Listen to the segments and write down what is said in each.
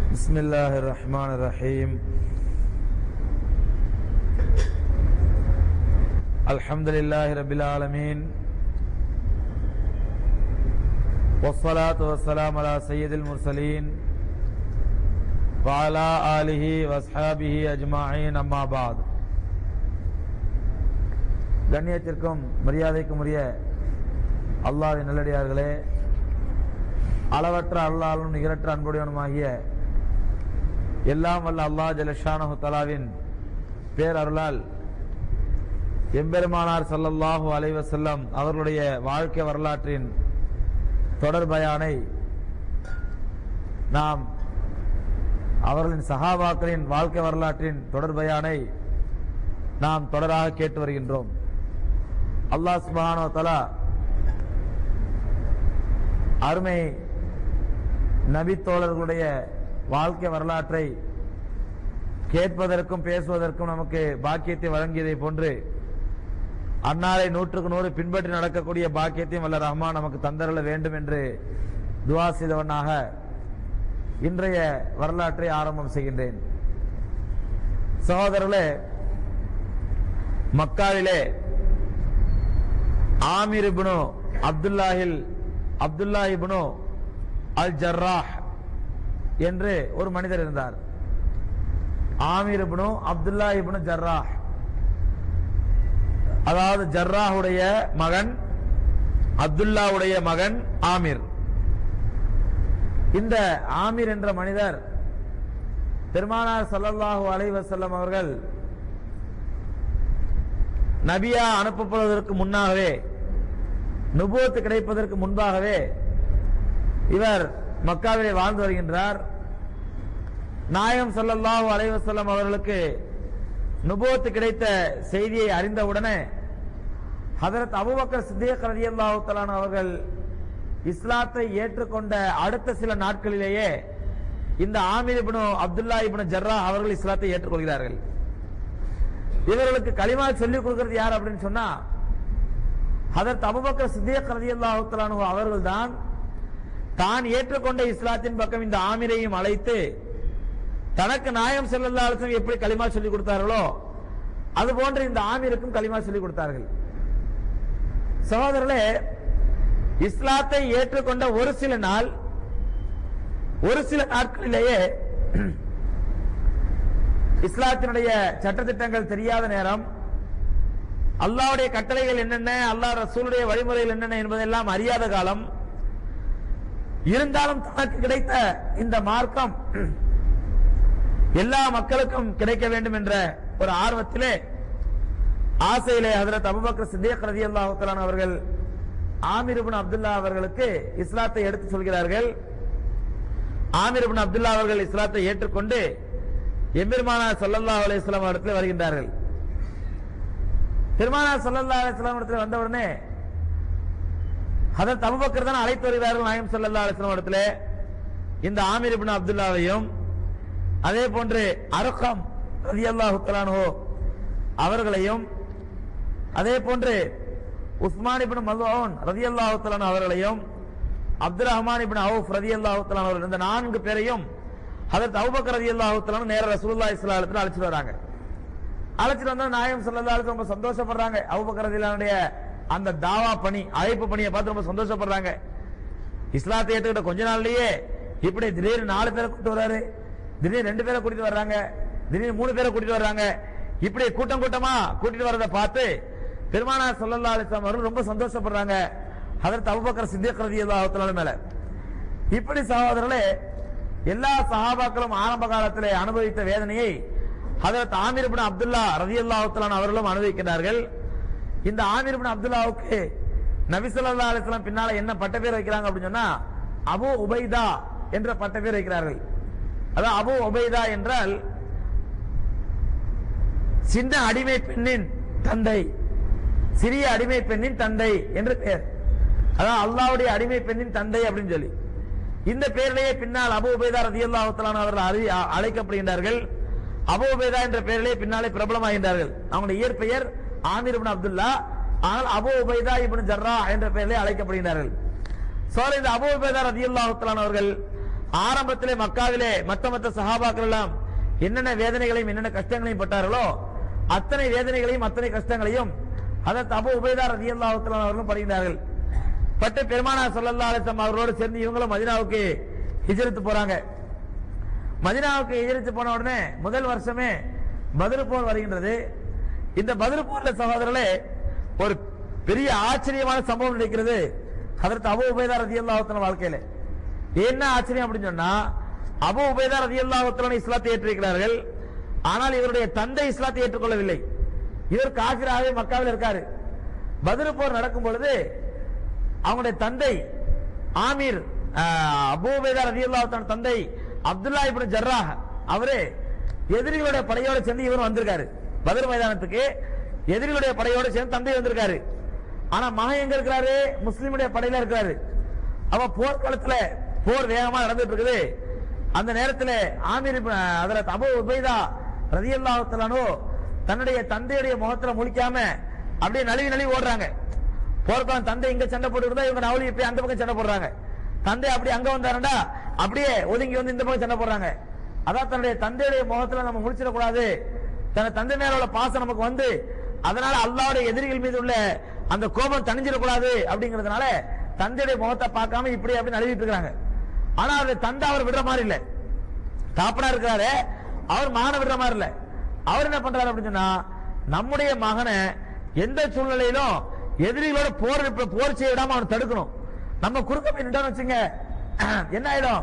بسم الله الرحمن الرحيم الحمد لله رب العالمين والصلاة والسلام على سيد المرسلين وعلى آله وأصحابه أجمعين أما بعد கண்ணியத்திற்கும் மரியாதைக்கும் உரிய அல்லாஹ்வின் நல்லடியார்களே அளவற்ற அல்லாலும் நிகரற்ற அன்புடையவனுமாகிய எல்லாம் வல்ல அல்லாஹ் ஜலஷானஹு தலாவின் பேரருளால் எம்பெருமானார் ஸல்லல்லாஹு அலைஹி வஸல்லம் அவர்களுடைய வாழ்க்கை வரலாற்றின் தொடர் பயானை நாம் அவர்களின் சஹாபாக்களின் வாழ்க்கை வரலாற்றின் தொடர் பயானை நாம் தொடராக கேட்டு வருகின்றோம் அல்லாஹ் சுப்ஹானஹு வ தஆலா அருமை நபித்தோழர்களுடைய வாழ்க்கை வரலாற்றை கேட்பதற்கும் பேசுவதற்கும் நமக்கு பாக்கியத்தை வழங்கியதை போன்று அன்னாரை நூற்றுக்கு நூறு பின்பற்றி நடக்கக்கூடிய பாக்கியத்தையும் வல்ல ரஹ்மான் நமக்கு தந்தரல வேண்டும் என்று துவா செய்தவனாக இன்றைய வரலாற்றை ஆரம்பம் செய்கின்றேன் சகோதரர்களே மக்காவிலே ஆமிர் இப்னு அப்துல்லாஹில் அப்துல்லா இப்னு அல் ஜர்ராஹ் என்று ஒரு மனிதர் இருந்தார் ஆமீர் இப்னு அப்துல்லா இப்னு ஜர்ராஹ் அதாவது ஜர்ராஹுடைய மகன் அப்துல்லாவுடைய மகன் ஆமீர் இந்த ஆமீர் என்ற மனிதர் பெருமானார் ஸல்லல்லாஹு அலைஹி வஸல்லம் அவர்கள் நபியா அனுப்பப்படுவதற்கு முன்னாகவே நுபுவத்து கிடைப்பதற்கு முன்பாகவே இவர் மக்காவிலே வாழ்ந்து வருகின்றார் நாயம் ஸல்லல்லாஹு அலைஹி வஸல்லம் அவர்களுக்கு நுபுவத்து கிடைத்த செய்தியை அறிந்தவுடனே ஹதரத் அபூபக்கர் சித்திக் ரலியல்லாஹு தஆலா அவர்கள் இஸ்லாத்தை ஏற்றுக்கொண்ட அடுத்த சில நாட்களிலேயே இந்த ஆமீர் இப்னு அப்துல்லா இப்னு ஜர்ரா அவர்கள் இஸ்லாத்தை ஏற்றுக்கொள்கிறார்கள் இவர்களுக்கு களிமா சொல்லிக் கொடுக்கிறது யார் அப்படின்னு சொன்னா ஹதரத் அபூபக்கர் சித்திக் ரலியல்லாஹு தஆலா அவர்கள் தான் தான் ஏற்றுக்கொண்ட இஸ்லாத்தின் பக்கம் இந்த ஆமிரையும் அழைத்து தனக்கு நாயம் செல்லல்லா அலுவலம் எப்படி களிமா சொல்லிக் கொடுத்தார்களோ அது போன்று இந்த ஆமீருக்கும் களிமா சொல்லிக் கொடுத்தார்கள் சகோதரர்களே இஸ்லாத்தை ஏற்றுக்கொண்ட ஒரு சில நாள் ஒரு சில நாட்களிலேயே இஸ்லாத்தினுடைய சட்டத்திட்டங்கள் தெரியாத நேரம் அல்லாவுடைய கட்டளைகள் என்னென்ன அல்லாஹ் ரசூலுடைய வழிமுறைகள் என்னென்ன என்பதெல்லாம் அறியாத காலம் இருந்தாலும் தனக்கு கிடைத்த இந்த மார்க்கம் எல்லா மக்களுக்கும் கிடைக்க வேண்டும் என்ற ஒரு ஆர்வத்திலே ஆசையிலே ஹதரத் அபுபக்கர் சித்திக் ரலியல்லாஹு தஆலா அவர்கள் ஆமீர் இப்னு அப்துல்லா அவர்களுக்கு இஸ்லாத்தை எடுத்து சொல்கிறார்கள் ஆமீர் இப்னு அப்துல்லா அவர்கள் இஸ்லாத்தை ஏற்றுக்கொண்டு எம்பெருமானார் ஸல்லல்லாஹு அலைஹி வஸல்லம் இடத்தில் வருகின்றார்கள் பெருமானார் ஸல்லல்லாஹு அலைஹி வஸல்லம் இடத்தில் வந்த உடனே ஹதரத் அபூபக்கர் தான் அழைத்து வருகிறார்கள் நாயம் ஸல்லல்லாஹு அலைஹி வஸல்லம் இடத்திலே இந்த ஆமீர் இப்னு அப்துல்லாவையும் அதே போன்று அருக்கம் ரலியல்லாஹு தஆலாஹு அவர்களையும் அதே போன்று உஸ்மான் இப்னு மல்ஊன் ரலியல்லாஹு தஆலா அவர்களையும் அப்துல் ரஹ்மான் இப்னு அவுஃப் ரலியல்லாஹு தஆலா அவர்கள் இந்த நான்கு பேரையும் ஹதரத் அபூபக்கர் ரலியல்லாஹு தஆலா நேர ரசூலுல்லாஹி ஸல்லல்லாஹு அலைஹி வஸல்லம் அழைச்சிட்டு வராங்க அழைச்சிட்டு வந்தா நாயம் ஸல்லல்லாஹு அலைஹி வஸல்லம் ரொம்ப சந்தோஷப்படுறாங்க அபூபக்கர் ரலியல்லாஹுடைய அந்த தாவா பணி அழைப்பு பணியை பார்த்து ரொம்ப சந்தோஷப்படுறாங்க இஸ்லாத்தை ஏத்துக்கிட்ட கொஞ்ச நாள்லயே இப்படி திடீர்னு நாலு பேரை கூட்டு வர்றாரு திடீர்னு ரெண்டு பேரை கூட்டிட்டு வர்றாங்க திடீர்னு மூணு பேரை கூட்டிட்டு வர்றாங்க இப்படி கூட்டம் கூட்டமா கூட்டிட்டு வர்றதை பார்த்து பெருமானார் ஸல்லல்லாஹு அலைஹி வஸல்லம் அவர்கள் ரொம்ப சந்தோஷப்படுறாங்க ஹதரத் அபூபக்கர் சித்திக் ரலியல்லாஹு தஆலா மேல இப்படி சகோதரர்களே எல்லா சஹாபாக்களும் ஆரம்ப காலத்திலே அனுபவித்த வேதனையை ஹதரத் ஆமீர் இப்னு அப்துல்லா ரலியல்லாஹு தஆலா அவர்களும் அனுபவிக்கிறார்கள் இந்த ஆமீர் இப்னு அப்துல்லாவுக்கு நபி ஸல்லல்லாஹு அலைஹி வஸல்லம் பின்னால என்ன பட்ட பேர் வைக்கிறாங்க அப்படின்னு சொன்னா அபு உபைதா என்ற பட்ட பேர் வைக்கிறார்கள் அதாவது அபு உபைதா என்றால் சின்ன அடிமை பெண்ணின் தந்தை சிறிய அடிமை பெண்ணின் தந்தை என்று பெயர் அதான் அல்லாவுடைய அடிமை பெண்ணின் தந்தை அப்படின்னு சொல்லி இந்த பெயரிலேயே பின்னால் அபு உபைதா ரதியல்லாஹு தஆலா அவர்கள் அறி அ- அழைக்கப்படுகின்றார்கள் அபு உபைதா என்ற பெயரிலே பின்னாலே பிரபலமாகின்றார்கள் அவங்களுடைய இயற்பெயர் ஆமீர் இப்னு அப்துல்லா ஆனால் அபு உபைதா இப்னு ஜர்ரா என்ற பெயரிலே அழைக்கப்படுகின்றார்கள் சோழ இந்த அபு உபைதா ரதியல்லாஹு தஆலா அவர்கள் ஆரம்பத்திலே மக்காவிலே மத்த மத்த சஹாபாக்கள் எல்லாம் என்னென்ன வேதனைகளையும் என்னென்ன கஷ்டங்களையும் பட்டார்களோ அத்தனை வேதனைகளையும் அத்தனை கஷ்டங்களையும் அதற்கு அபு உபேதார் ரதியல்லாஹு தஆலா அவர்களும் படுகிறார்கள் பட்டு பெருமானார் ஸல்லல்லாஹு அலைஹி வஸல்லம் அவர்களோடு சேர்ந்து இவங்களும் மதீனாவுக்கு ஹிஜ்ரத் போறாங்க மதீனாவுக்கு ஹிஜ்ரத் போன உடனே முதல் வருஷமே பத்ர் போர் வருகின்றது இந்த பத்ர் போர்ல சகோதரர்களே ஒரு பெரிய ஆச்சரியமான சம்பவம் நடக்கிறது அதற்கு அபு உபேதா ரதியல்லாஹு தஆலா வாழ்க்கையில என்ன ஆச்சரியம் அப்படின்னு சொன்னா அபு உபேதா ரதியல்லாஹு தஆலா இஸ்லாத்தை ஏற்றிருக்கிறார்கள் ஆனால் இவருடைய தந்தை இஸ்லாத்தை ஏற்றுக்கொள்ளவில்லை இவர் காபிராகவே மக்காவில் இருக்காரு பத்ர் போர் நடக்கும் பொழுது அவங்களுடைய தந்தை ஆமீர் அபூபேதா ரதியல்லாஹு தஆலா தந்தை அப்துல்லா இப்னு ஜர்ராஹ் அவரே எதிரிகளுடைய படையோட சேர்ந்து இவரும் வந்திருக்காரு பத்ர் மைதானத்துக்கு எதிரிகளுடைய படையோட சேர்ந்து தந்தை வந்திருக்காரு ஆனா மகன் எங்க இருக்கிறாரு முஸ்லிமுடைய படையில இருக்கிறாரு அவ போர்க்களத்துல போர் வேகமா நடந்துட்டு இருக்குது அந்த நேரத்துல ஆமீர் இப்னு ஹஜ்ரத் அபூ உபைதா ரலியல்லாஹு தஆலானோ தன்னுடைய தந்தையுடைய முகத்துல முழிக்காம அப்படியே நழுவி நழுவி ஓடுறாங்க போர்க்களம் தந்தை இங்க சண்டை போட்டுருந்தா இவங்க நவலி போய் அந்த பக்கம் சண்டை போடுறாங்க தந்தை அப்படி அங்க வந்தாருண்டா அப்படியே ஒதுங்கி வந்து இந்த பக்கம் சண்டை போடுறாங்க அதான் தன்னுடைய தந்தையுடைய முகத்துல நம்ம முடிச்சிடக்கூடாது தன் தந்தை மேல உள்ள பாசம் நமக்கு வந்து அதனால அல்லாவுடைய எதிரிகள் மீது உள்ள அந்த கோபம் தணிஞ்சிடக்கூடாது அப்படிங்கறதுனால தந்தையுடைய முகத்தை பார்க்காம இப்படி அப்படி நழுவிட்டு இருக்காங்க ஆனா அவருடைய தந்தை அவர் விடுற மாதிரி இல்ல தாப்பனா இருக்கிறாரு அவர் மகனை விடுற மாதிரி இல்ல அவர் என்ன பண்றாரு அப்படின்னு சொன்னா நம்முடைய மகனை எந்த சூழ்நிலையிலும் எதிரிகளோட போர் போர் செய்ய விடாம அவனை தடுக்கணும் நம்ம குறுக்க போய் நின்றோம்னு வச்சுங்க என்ன ஆயிடும்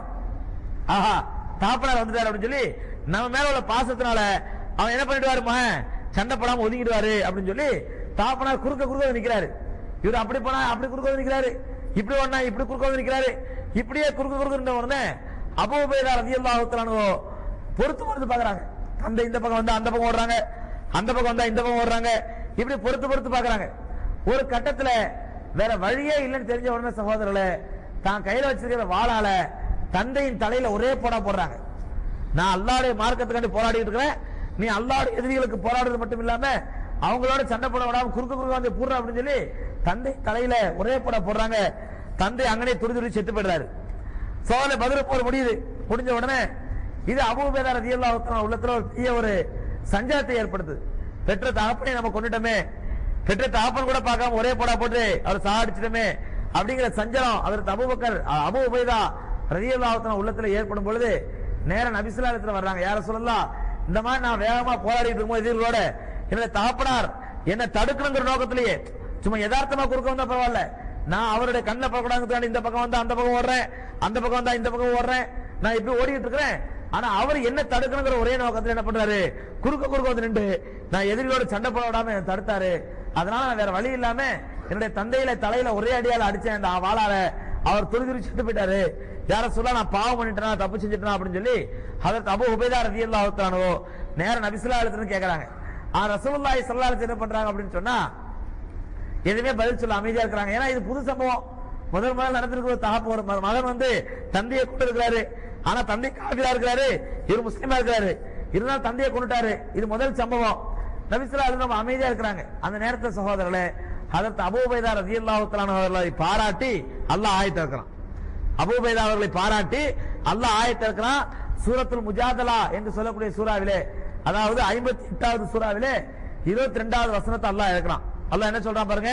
ஆஹா தாப்பனார் வந்துட்டாரு அப்படின்னு சொல்லி நம்ம மேல உள்ள பாசத்தினால அவன் என்ன பண்ணிடுவாரு மகன் சண்டை போடாம ஒதுங்கிடுவாரு அப்படின்னு சொல்லி தாப்பனார் குறுக்க குறுக்க வந்து நிக்கிறாரு இவர் அப்படி போனா அப்படி குறுக்க வந்து நிக்கிறாரு இப்படி ஒண்ணா இப்படி குறுக்க வந்து நிக்கிறாரு இப்படியே குறுக்க குறுக்க இருந்த உடனே அபூபேதா ரதியல்லாஹு தஆலா பொறுத்து பொறுத்து பாக்குறாங்க அந்த இந்த பக்கம் வந்தா அந்த பக்கம் ஓடுறாங்க அந்த பக்கம் வந்தா இந்த பக்கம் ஓடுறாங்க இப்படி பொறுத்து பொறுத்து பாக்குறாங்க ஒரு கட்டத்துல வேற வழியே இல்லைன்னு தெரிஞ்ச உடனே சகோதரர்களே தான் கையில வச்சிருக்கிற வாளால தந்தையின் தலையில ஒரே போடா போடுறாங்க நான் அல்லாவுடைய மார்க்கத்துக்காண்டி போராடிட்டு இருக்கிறேன் நீ அல்லாவுடைய எதிரிகளுக்கு போராடுறது மட்டும் இல்லாம அவங்களோட சண்டை போட விடாம குறுக்க குறுக்க வந்து போடுற அப்படின்னு சொல்லி தந்தை தலையில ஒரே போட போடுறாங்க தந்தை அங்கனே துடி துடி செத்து போயிடுறாரு சோழ பதில் போர் முடியுது முடிஞ்ச உடனே இது அபூபேதா ரதியல்லாஹு தஆலா உள்ளத்துல ஒரு பெரிய ஒரு சஞ்சலத்தை ஏற்படுத்துது பெற்ற தகப்பனை நம்ம கொண்டுட்டோமே பெற்ற தகப்பன் கூட பார்க்காம ஒரே போடா போட்டு அவர் சாடிச்சிட்டோமே அப்படிங்கிற சஞ்சலம் அதற்கு அபூபக்கர் அபு உபைதா ரதியல்லாஹு தஆலா உள்ளத்துல ஏற்படும் பொழுது நேரா நபிசுல்லாத்துல வர்றாங்க யார சொல்லலாம் இந்த மாதிரி நான் வேகமா போராடிட்டு இருக்கும்போது எதிர்களோட என்னுடைய தகப்பனார் என்ன தடுக்கணுங்கிற நோக்கத்திலேயே சும்மா யதார்த்தமா குறுக்க வந்தா பரவாயில்ல நான் அவருடைய கண்ணை பார்க்கக்கூடாது இந்த பக்கம் வந்தா அந்த பக்கம் ஓடுறேன் அந்த பக்கம் வந்தா இந்த பக்கம் ஓடுறேன் நான் இப்படி ஓடிட்டு இருக்கிறேன் ஆனா அவர் என்ன தடுக்கணுங்கிற ஒரே நோக்கத்துல என்ன பண்றாரு குறுக்க குறுக்க வந்து நின்று நான் எதிரியோட சண்டை போட விடாம என்னை தடுத்தாரு அதனால நான் வேற வழி இல்லாம என்னுடைய தந்தையில தலையில ஒரே அடியால அடிச்சேன் அந்த வாளால அவர் துருதுரி செத்து போயிட்டாரு யார சொல்ல நான் பாவம் பண்ணிட்டேனா தப்பு செஞ்சுட்டேனா அப்படின்னு சொல்லி அதற்கு அபு உபேதா ரதி அல்லாஹானோ நேர நபிசுல்லா அழுத்துன்னு கேக்குறாங்க ஆ ரசூலுல்லாஹி ஸல்லல்லாஹு அலைஹி என்ன பண்றாங்க அப்படின்னு சொன்னா எதுவுமே பதில் சொல்ல அமைதியா இருக்கிறாங்க ஏன்னா இது புது சம்பவம் முதல் முதல் நடந்திருக்கிற ஒரு தகப்பு ஒரு ம- மகன் வந்து தந்தையை கொண்டு இருக்கிறாரு ஆனா தந்தை காபிரா இருக்கிறாரு இவர் முஸ்லீமா இருக்கிறாரு இருந்தாலும் தந்தையை கொண்டுட்டாரு இது முதல் சம்பவம் நபிசுல்லா அழுது நம்ம அமைதியா இருக்கிறாங்க அந்த நேரத்தில் சகோதரர்களே அதற்கு அபூபைதா ரதியல்லாஹு தஆலா அவர்களை பாராட்டி அல்லாஹ் ஆயத்தை இருக்கிறான் அபூபைதா அவர்களை பாராட்டி அல்லாஹ் ஆயத்தை இருக்கிறான் சூரத்துல் முஜாதலா என்று சொல்லக்கூடிய சூறாவிலே அதாவது ஐம்பத்தி எட்டாவது சூறாவிலே இருபத்தி ரெண்டாவது வசனத்தை அல்லாஹ் இருக்கிறான் அல்லாஹ் என்ன சொல்றான் பாருங்க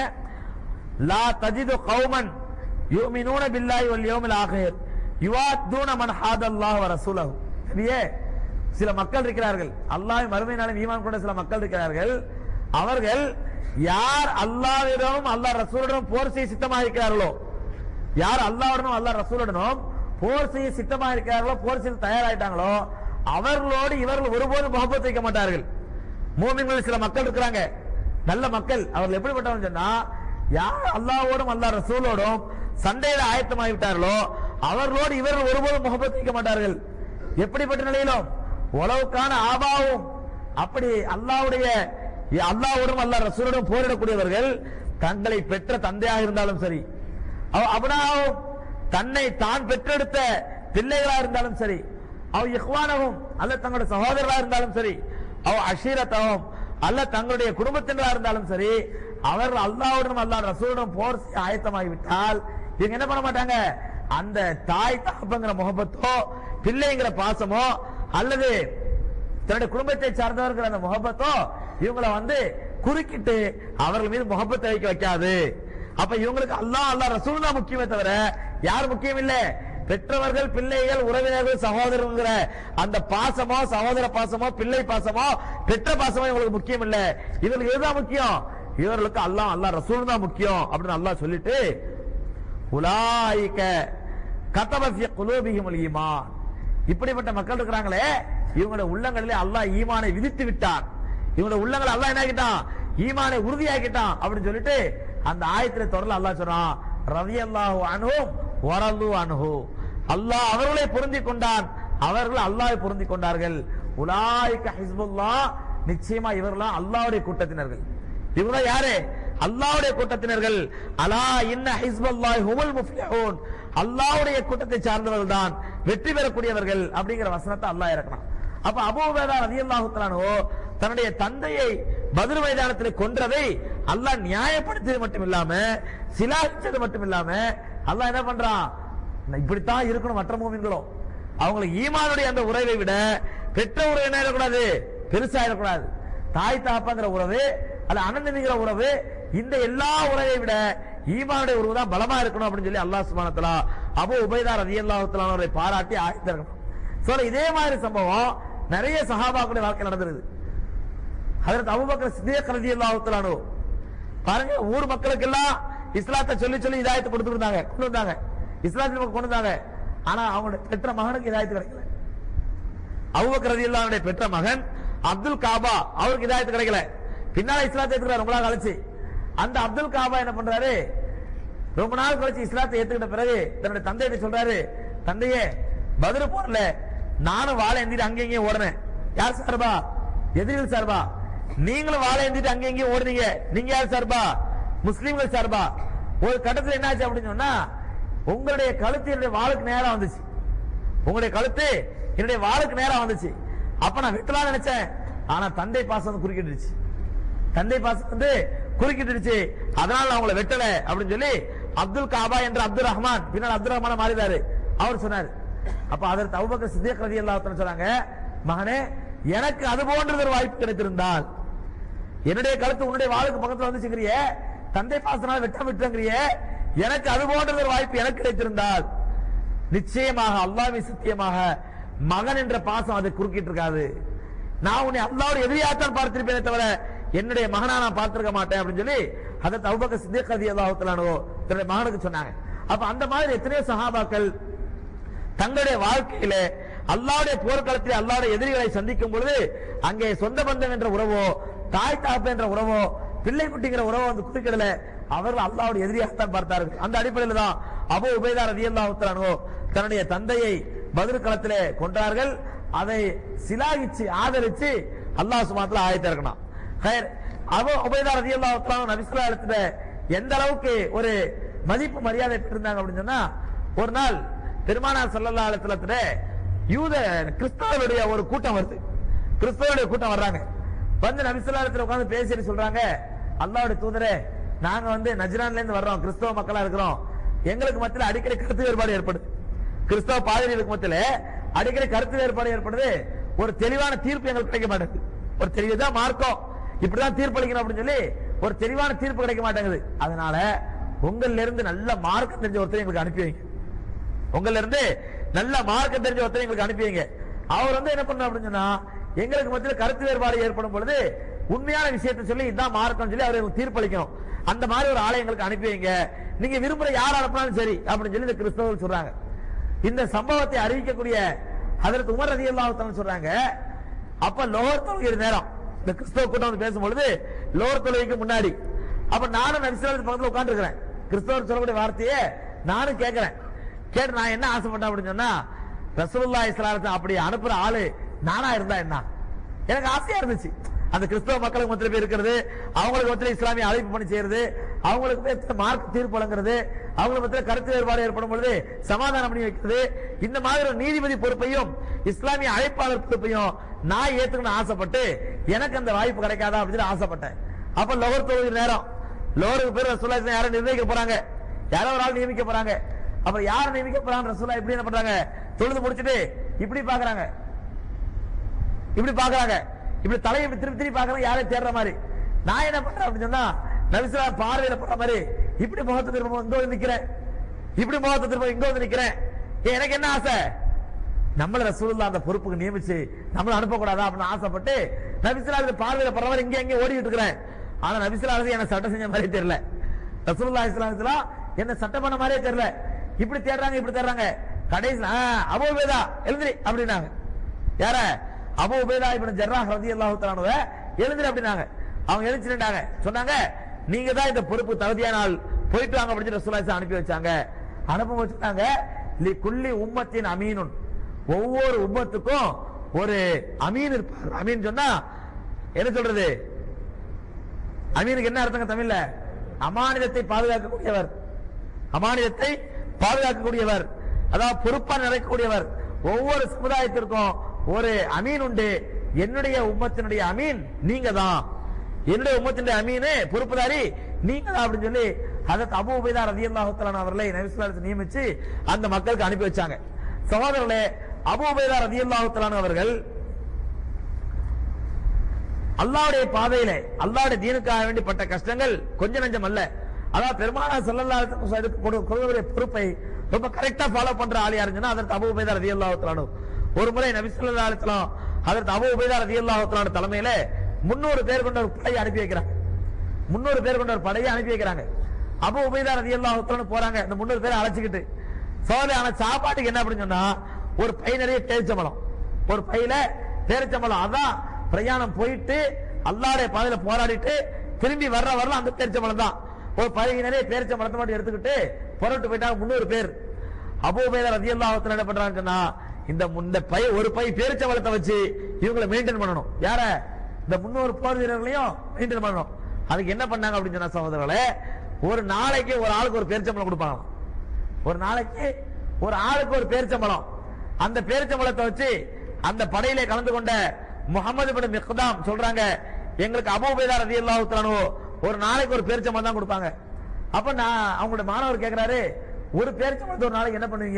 லா தஜிது கௌமன் யூமினூன பில்லாஹி வல் யௌமில் ஆகிர் யுவாத்தூன மன் ஹாதல்லாஹு வ ரசூலஹு நபியே சில மக்கள் இருக்கிறார்கள் அல்லாஹ் மறுமை நாளில் ஈமான் கொண்ட சில மக்கள் இருக்கிறார்கள் அவர்கள் யார் அல்லாஹ்விடமும் அல்லாஹ் ரசூலுடனும் போர் செய்ய சித்தமாக இருக்கிறார்களோ யார் அல்லாஹ்வுடனும் அல்லாஹ் ரசூலுடனும் போர் செய்ய சித்தமா இருக்கிறார்களோ போர் செய்ய தயாராயிட்டாங்களோ அவர்களோடு இவர்கள் ஒருபோதும் முகப்பத் வைக்க மாட்டார்கள் மூமின்கள் சில மக்கள் இருக்கிறாங்க நல்ல மக்கள் அவர்கள் எப்படிப்பட்டவங்க சொன்னா யார் அல்லாஹ்வோடும் அல்லாஹ் ரசூலோடும் சண்டையில ஆயத்தமாகி விட்டார்களோ அவர்களோடு இவர்கள் ஒருபோதும் முகப்பத் வைக்க மாட்டார்கள் எப்படிப்பட்ட நிலையிலும் உளவுக்கான ஆபாவும் அப்படி அல்லாஹ்வுடைய அல்லாஹ்வோடும் அல்லாஹ் ரசூலோடும் போரிடக்கூடியவர்கள் தங்களை பெற்ற தந்தையாக இருந்தாலும் சரி அவ அபனாவும் தன்னை தான் பெற்றெடுத்த பிள்ளைகளா இருந்தாலும் சரி அவ இஹ்வானவும் அல்ல தங்களுடைய சகோதரர்களா இருந்தாலும் சரி அவ அஷீரத்தவும் அல்ல தங்களுடைய குடும்பத்தினரா இருந்தாலும் சரி அவர்கள் அல்லாவுடனும் அல்லாஹ் ரசூலுடன் போர் செய்ய ஆயத்தமாகி விட்டால் இவங்க என்ன பண்ண மாட்டாங்க அந்த தாய் தகப்பங்கிற முகப்பத்தோ பிள்ளைங்கிற பாசமோ அல்லது தன்னுடைய குடும்பத்தை சார்ந்தவர்கள் அந்த முகப்பத்தோ இவங்கள வந்து குறுக்கிட்டு அவர்கள் மீது முகப்பத்தை வைக்க வைக்காது அப்ப இவங்களுக்கு அல்லாஹ் அல்லாஹ் ரசூல் தான் முக்கியமே தவிர யார் முக்கியம் இல்ல பெற்றவர்கள் பிள்ளைகள் உறவினர்கள் சகோதரங்கிற அந்த பாசமோ சகோதர பாசமோ பிள்ளை பாசமோ பெற்ற பாசமோ இவங்களுக்கு முக்கியம் இல்ல இவங்களுக்கு இதுதான் முக்கியம் இவர்களுக்கு அல்லாஹ் அல்லாஹ் ரசூல் தான் முக்கியம் அப்படின்னு அல்லாஹ் சொல்லிட்டு உலாயிக்க கத்தபசிய குலோபிகும் ஈமான் இப்படிப்பட்ட மக்கள் இருக்கிறாங்களே இவங்களுடைய உள்ளங்களிலே அல்லாஹ் ஈமானை விதித்து விட்டான் இவங்களுடைய உள்ளங்களை அல்லாஹ் என்ன ஆக்கிட்டான் ஈமானை உறுதியாக்கிட்டான் அப்படின்னு சொல்லிட்டு அந்த ஆயத்திலே தொடர்ல அல்லாஹ் சொல்றான் ரவி அல்லாஹு அனுகும் வரலு அனுகு அல்லாஹ் அவர்களை பொருந்தி கொண்டான் அவர்கள் அல்லாஹ்வை பொருந்தி கொண்டார்கள் உலாய்க்க ஹிஸ்புல்லா நிச்சயமா இவர்களாம் அல்லாஹ்வுடைய கூட்டத்தினர்கள் இவங்க யாரு அல்லாஹ்வுடைய கூட்டத்தினர்கள் அலா இன்ன ஹிஸ்பல்லாஹி ஹுமுல் முஃப்லிஹூன் அல்லாஹ்வுடைய கூட்டத்தை சார்ந்தவர்கள் தான் வெற்றி பெறக்கூடியவர்கள் அப்படிங்கிற வசனத்தை அல்லாஹ் இறக்கணும் அப்ப அபூபேதா ரலியல்லாஹு தஆலாஹு தன்னுடைய தந்தையை பதில் மைதானத்தில் கொன்றதை அல்லாஹ் நியாயப்படுத்தியது மட்டும் இல்லாம சிலாகிச்சது மட்டும் இல்லாம அல்லாஹ் என்ன பண்றான் இப்படித்தான் இருக்கணும் மற்ற மூமின்களும் அவங்களுக்கு ஈமானுடைய அந்த உறவை விட பெற்ற உறவு என்ன இருக்கக்கூடாது பெருசா இருக்கக்கூடாது தாய் தாப்பாங்கிற உறவு அல்ல அனந்தனிங்கிற உறவு இந்த எல்லா உறவை விட ஈமானுடைய உறவு தான் பலமா இருக்கணும் அப்படின்னு சொல்லி அல்லாஹ் சுப்ஹானஹு வ தஆலா அபூ உபைதா ரலியல்லாஹு தஆலா அவரை பாராட்டி ஆயத்திருக்கணும் சோ இதே மாதிரி சம்பவம் நிறைய சஹாபாக்களுடைய வாழ்க்கை நடந்திருக்கு ஹஜரத் அபூபக்கர் சித்திக் ரலியல்லாஹு தஆலா அன்ஹு பாருங்க ஊர் மக்களுக்கு எல்லாம் இஸ்லாத்தை சொல்லி சொல்லி இதாயத்தை கொடுத்து இருந்தாங்க கொண்டு வந்தாங்க இஸ்லாத்தின் பக்கம் கொண்டு வந்தாங்க ஆனா அவங்களுடைய பெற்ற மகனுக்கு இதாயத்து கிடைக்கல அபூபக்கர் ரலியல்லாஹு பெற்ற மகன் அப்துல் காபா அவருக்கு இதாயத்து கிடைக்கல பின்னால இஸ்லாத்தை ஏத்துக்கிறார் ரொம்ப நாள் கழிச்சு அந்த அப்துல் காபா என்ன பண்றாரு ரொம்ப நாள் கழிச்சு இஸ்லாத்தை ஏத்துக்கிட்ட பிறகு தன்னுடைய தந்தையிட்ட சொல்றாரு தந்தையே பதில் போறல நானும் வாழை ஏந்திட்டு அங்க இங்கேயும் ஓடுனேன் யார் சார்பா எதிரிகள் சார்பா நீங்களும் வாழை ஏந்திட்டு அங்க இங்கேயும் ஓடுனீங்க நீங்க யார் சார்பா முஸ்லீம்கள் சார்பா ஒரு கட்டத்துல என்ன ஆச்சு அப்படின்னு சொன்னா உங்களுடைய கழுத்து என்னுடைய வாளுக்கு நேரா வந்துச்சு உங்களுடைய கழுத்து என்னுடைய வாளுக்கு நேரா வந்துச்சு அப்ப நான் வெட்டலாம் நினைச்சேன் ஆனா தந்தை பாசம் வந்து குறுக்கிட்டுருச்சு தந்தை பாசம் வந்து குறுக்கிட்டுருச்சு அதனால நான் உங்களை வெட்டல அப்படின்னு சொல்லி அப்துல் காபா என்ற அப்துல் ரஹ்மான் பின்னால் அப்துல் ரஹ்மான மாறிதாரு அவர் சொன்னார் அப்ப அதற்கு அபுபக்கர் சித்திக் ரதி அல்லாஹ் சொன்னாங்க மகனே எனக்கு அது போன்றது ஒரு வாய்ப்பு கிடைத்திருந்தால் என்னுடைய கழுத்து உன்னுடைய வாளுக்கு பக்கத்துல வந்துச்சுங்கிறியே தந்தை பாசனால வெட்ட விட்டுங்கிறியே எனக்கு அது போன்றது ஒரு வாய்ப்பு எனக்கு கிடைத்திருந்தால் நிச்சயமாக அல்லாஹ்வை சத்தியமாக மகன் என்ற பாசம் அதை குறுக்கிட்டு இருக்காது நான் உன்னை அல்லாவோட எதிரியாத்தான் பார்த்திருப்பேனே தவிர என்னுடைய மகனா நான் பார்த்திருக்க மாட்டேன் அப்படின்னு சொல்லி அதை தௌபக்க சித்திக் ரதி அல்லாஹுத்தலானோ தன்னுடைய மகனுக்கு சொன்னாங்க அப்ப அந்த மாதிரி எத்தனையோ சஹாபாக்கள் தங்களுடைய வாழ்க்கையில அல்லாவுடைய போர்க்களத்தில் அல்லாவுடைய எதிரிகளை சந்திக்கும் பொழுது அங்கே சொந்த பந்தம் என்ற உறவோ தாய் தாப்பு என்ற உறவோ பிள்ளை குட்டிங்கிற உறவோ வந்து குறுக்கிடல அவர்கள் அல்லாவுடைய எதிரியாகத்தான் பார்த்தார்கள் அந்த அடிப்படையில் தான் அபு உபைதா ரதி அல்லாஹுத்தலானோ தன்னுடைய தந்தையை பதில் களத்திலே கொன்றார்கள் அதை சிலாகிச்சு ஆதரிச்சு அல்லாஹ் சுமாத்துல ஆயத்திருக்கணும் ஹைர் அபு உபைதா ரதி அல்லாஹுத்தலானோ நபிசுல்லா இடத்துல எந்த அளவுக்கு ஒரு மதிப்பு மரியாதை பெற்றிருந்தாங்க அப்படின்னு சொன்னா ஒரு நாள் பெருமானார் சல்லல்லா அலுவலத்துல யூத கிறிஸ்தவருடைய ஒரு கூட்டம் வருது கிறிஸ்தவருடைய கூட்டம் வர்றாங்க வந்து நபிசுல்லாத்துல உட்கார்ந்து பேசிட்டு சொல்றாங்க அல்லாவுடைய தூதரே நாங்க வந்து நஜ்ரான்ல இருந்து வர்றோம் கிறிஸ்தவ மக்களா இருக்கிறோம் எங்களுக்கு மத்தியில அடிக்கடி கருத்து வேறுபாடு ஏற்படுது கிறிஸ்தவ பாதிரிகளுக்கு மத்தியில அடிக்கடி கருத்து வேறுபாடு ஏற்படுது ஒரு தெளிவான தீர்ப்பு எங்களுக்கு கிடைக்க மாட்டேங்குது ஒரு தெளிவுதான் மார்க்கம் இப்படிதான் தீர்ப்பளிக்கணும் அப்படின்னு சொல்லி ஒரு தெளிவான தீர்ப்பு கிடைக்க மாட்டேங்குது அதனால உங்கள்ல இருந்து நல்ல மார்க்கம் தெரிஞ்ச ஒருத்தர் எங்களுக்கு அனுப்பி வைங்க உங்கள்ல இருந்து நல்ல மார்க்கம் தெரிஞ்ச ஒருத்தர் எங்களுக்கு அனுப்பி வைங்க அவர் வந்து என்ன பண்ண அப்படின்னு சொன்னா எங்களுக்கு மத்தியில் கருத்து வேறுபாடு ஏற்படும் பொழுது உண்மையான விஷயத்தை சொல்லி இதான் மார்க்கம் சொல்லி அவர் எங்களுக்கு தீர்ப்பளிக்கணும் அந்த மாதிரி ஒரு ஆளை எங்களுக்கு அனுப்பி வைங்க நீங்க விரும்புற யார் அனுப்பினாலும் சரி அப்படின்னு சொல்லி இந்த கிறிஸ்தவர்கள் சொல்றாங்க இந்த சம்பவத்தை அறிவிக்கக்கூடிய அதற்கு உமர் ரதி அல்லாஹ் சொல்றாங்க அப்ப லோகர் தொழுகிற நேரம் இந்த கிறிஸ்தவ கூட்டம் வந்து பேசும்பொழுது லோகர் தொழுகைக்கு முன்னாடி அப்ப நானும் நபிசுல்லாத்து பக்கத்துல உட்கார்ந்து இருக்கிறேன் கிறிஸ்தவர் சொல்லக்கூடிய வார்த்தையே நானும் கேட்கிறேன் கேட்டு நான் என்ன ஆசைப்பட்டேன் அப்படின்னு சொன்னா ரசூலுல்லா இஸ்லாத்தை அப்படி அனுப்புற ஆளு நானா இருந்தா என்ன எனக்கு ஆசையா இருந்துச்சு அந்த கிறிஸ்தவ மக்களுக்கு மத்தியில போய் இருக்கிறது அவங்களுக்கு மத்தியில இஸ்லாமிய அழைப்பு பண்ணி செய்யறது அவங்களுக்கு போய் மார்க் தீர்ப்பு வழங்குறது அவங்களுக்கு மத்தியில கருத்து வேறுபாடு ஏற்படும் பொழுது சமாதானம் பண்ணி வைக்கிறது இந்த மாதிரி ஒரு நீதிபதி பொறுப்பையும் இஸ்லாமிய அழைப்பாளர் பொறுப்பையும் நான் ஏத்துக்கணும்னு ஆசைப்பட்டு எனக்கு அந்த வாய்ப்பு கிடைக்காதா அப்படின்னு சொல்லி ஆசைப்பட்டேன் அப்ப லோகர் தொழுகை நேரம் லோகருக்கு பேர் ரசூல்லா யாரும் நிர்ணயிக்க போறாங்க யாரோ ஒரு ஆள் நியமிக்க போறாங்க அப்புறம் யார் நியமிக்கப்படுறாங்க ரசூலா இப்படி என்ன பண்றாங்க தொழுது முடிச்சிட்டு இப்படி பாக்குறாங்க இப்படி பாக்குறாங்க இப்படி தலையை இப்படி திருப்பி திருப்பி பாக்குறாங்க யாரையும் தேடுற மாதிரி நான் என்ன பண்றேன் அப்படின்னு சொன்னா நபிசுலா பார்வையில பண்ற மாதிரி இப்படி முகத்தை திரும்ப இங்க வந்து நிக்கிறேன் இப்படி முகத்தை திரும்ப இங்க வந்து நிக்கிறேன் ஏன் எனக்கு என்ன ஆசை நம்மள ரசூலுல்லாஹ் அந்த பொறுப்புக்கு நியமிச்சு நம்மள அனுப்பக்கூடாதா அப்படின்னு ஆசைப்பட்டு நபிசுலா பார்வையில படுற மாதிரி இங்க எங்க ஓடிட்டு இருக்கிறேன் ஆனா நபிசுலா என்ன சட்டம் செஞ்ச மாதிரி தெரியல ரசூலுல்லாஹி ஸல்லல்லாஹு அலைஹி வஸல்லம் என்ன சட்டம் பண்ண மாதிரியே தெரியல இப்படி தேடுறாங்க இப்படி தேடுறாங்க கடைசியில் அபூ உபைதா எழுந்திரி அப்படின்னாங்க யார அபூ உபைதா இப்னு ஜர்ராஹ் ரலியல்லாஹு தஆலா எழுந்திரி அப்படின்னாங்க அவங்க எழுந்திருந்தாங்க சொன்னாங்க நீங்க தான் இந்த பொறுப்பு தகுதியான ஆள் போயிட்டு வாங்க அப்படின்னு ரசூலுல்லாஹி அனுப்பி வச்சாங்க அனுப்பி வச்சுட்டாங்க லி குல்லி உம்மத்தின் அமீனுன் ஒவ்வொரு உம்மத்துக்கும் ஒரு அமீன் இருப்பார் அமீன் சொன்னா என்ன சொல்றது அமீனுக்கு என்ன அர்த்தங்க தமிழ்ல அமானிதத்தை பாதுகாக்கக்கூடியவர் அமானிதத்தை பாதுகாக்கக்கூடியவர் அதாவது பொறுப்பா நிறைக்கக்கூடியவர் ஒவ்வொரு சமுதாயத்திற்கும் ஒரு அமீன் உண்டு என்னுடைய உம்மத்தினுடைய அமீன் நீங்க தான் என்னுடைய உம்மத்தினுடைய அமீனு பொறுப்புதாரி நீங்க தான் அப்படின்னு சொல்லி அதற்கு அபு உபைதா ரதியல்லாஹு தஆலா அவர்களை நபிசுல்லாஹு நியமிச்சு அந்த மக்களுக்கு அனுப்பி வச்சாங்க சகோதரர்களே அபு உபைதா ரதியல்லாஹு தஆலா அவர்கள் அல்லாவுடைய பாதையிலே அல்லாவுடைய தீனுக்காக வேண்டி பட்ட கஷ்டங்கள் கொஞ்ச நஞ்சம் அல்ல அதாவது பெருமானா செல்லல்லாஹு கொடுக்கக்கூடிய பொறுப்பை ரொம்ப கரெக்டா ஃபாலோ பண்ற ஆள் யாருங்கன்னா அதற்கு அபு உபைதா ரதியல்லாஹு தஆலா ஒரு முறை நபி ஸல்லல்லாஹு அலைஹி வஸல்லம் அதற்கு அபு உபைதா ரதியல்லாஹு தஆலா தலைமையில 300 பேர் கொண்ட ஒரு படையை அனுப்பி வைக்கிறாங்க 300 பேர் கொண்ட ஒரு படையை அனுப்பி வைக்கிறாங்க அபு உபைதா ரதியல்லாஹு தஆலா போறாங்க அந்த 300 பேரை அழைச்சிக்கிட்டு சோதனை ஆன சாப்பாட்டுக்கு என்ன அப்படின்னு சொன்னா ஒரு பை நிறைய பேரிச்சம்பழம் ஒரு பையில பேரிச்சம்பழம் அதான் பிரயாணம் போயிட்டு அல்லாடைய பாதையில போராடிட்டு திரும்பி வர்ற வரலாம் அந்த பேரிச்சம்பழம் தான் ஒரு பை நிறைய பேரிச்சம்பழத்தை மட்டும் எடுத்துக்கிட்டு புறப்பட்டு போயிட்டாங்க முன்னூறு பேர் அபூபேதா ரதியல்லாஹு தஆலா என்ன பண்றாங்கன்னு சொன்னா இந்த இந்த பை ஒரு பை பேரிச்சம்பழத்தை வச்சு இவங்களை மெயின்டைன் பண்ணணும் யார இந்த முன்னூறு போர் வீரர்களையும் மெயின்டைன் பண்ணணும் அதுக்கு என்ன பண்ணாங்க அப்படின்னு சொன்னா சகோதரர்களே ஒரு நாளைக்கு ஒரு ஆளுக்கு ஒரு பேரிச்சம்பழம் கொடுப்பாங்களாம் ஒரு நாளைக்கு ஒரு ஆளுக்கு ஒரு பேரிச்சம்பழம் அந்த பேரிச்சம்பழத்தை வச்சு அந்த படையிலே கலந்து கொண்ட முகமது பின் மிக்தாம் சொல்றாங்க எங்களுக்கு அபூபைதா ரதியல்லாஹு தஆலா ஒரு நாளைக்கு ஒரு பேரிச்சம்பழம் தான் கொடுப்பாங்க அப்ப நான் அவங்களோட மாணவர் கேக்குறாரு ஒரு பேரிச்சம்பழத்தை ஒரு நாளைக்கு என்ன பண்ணுவீங்க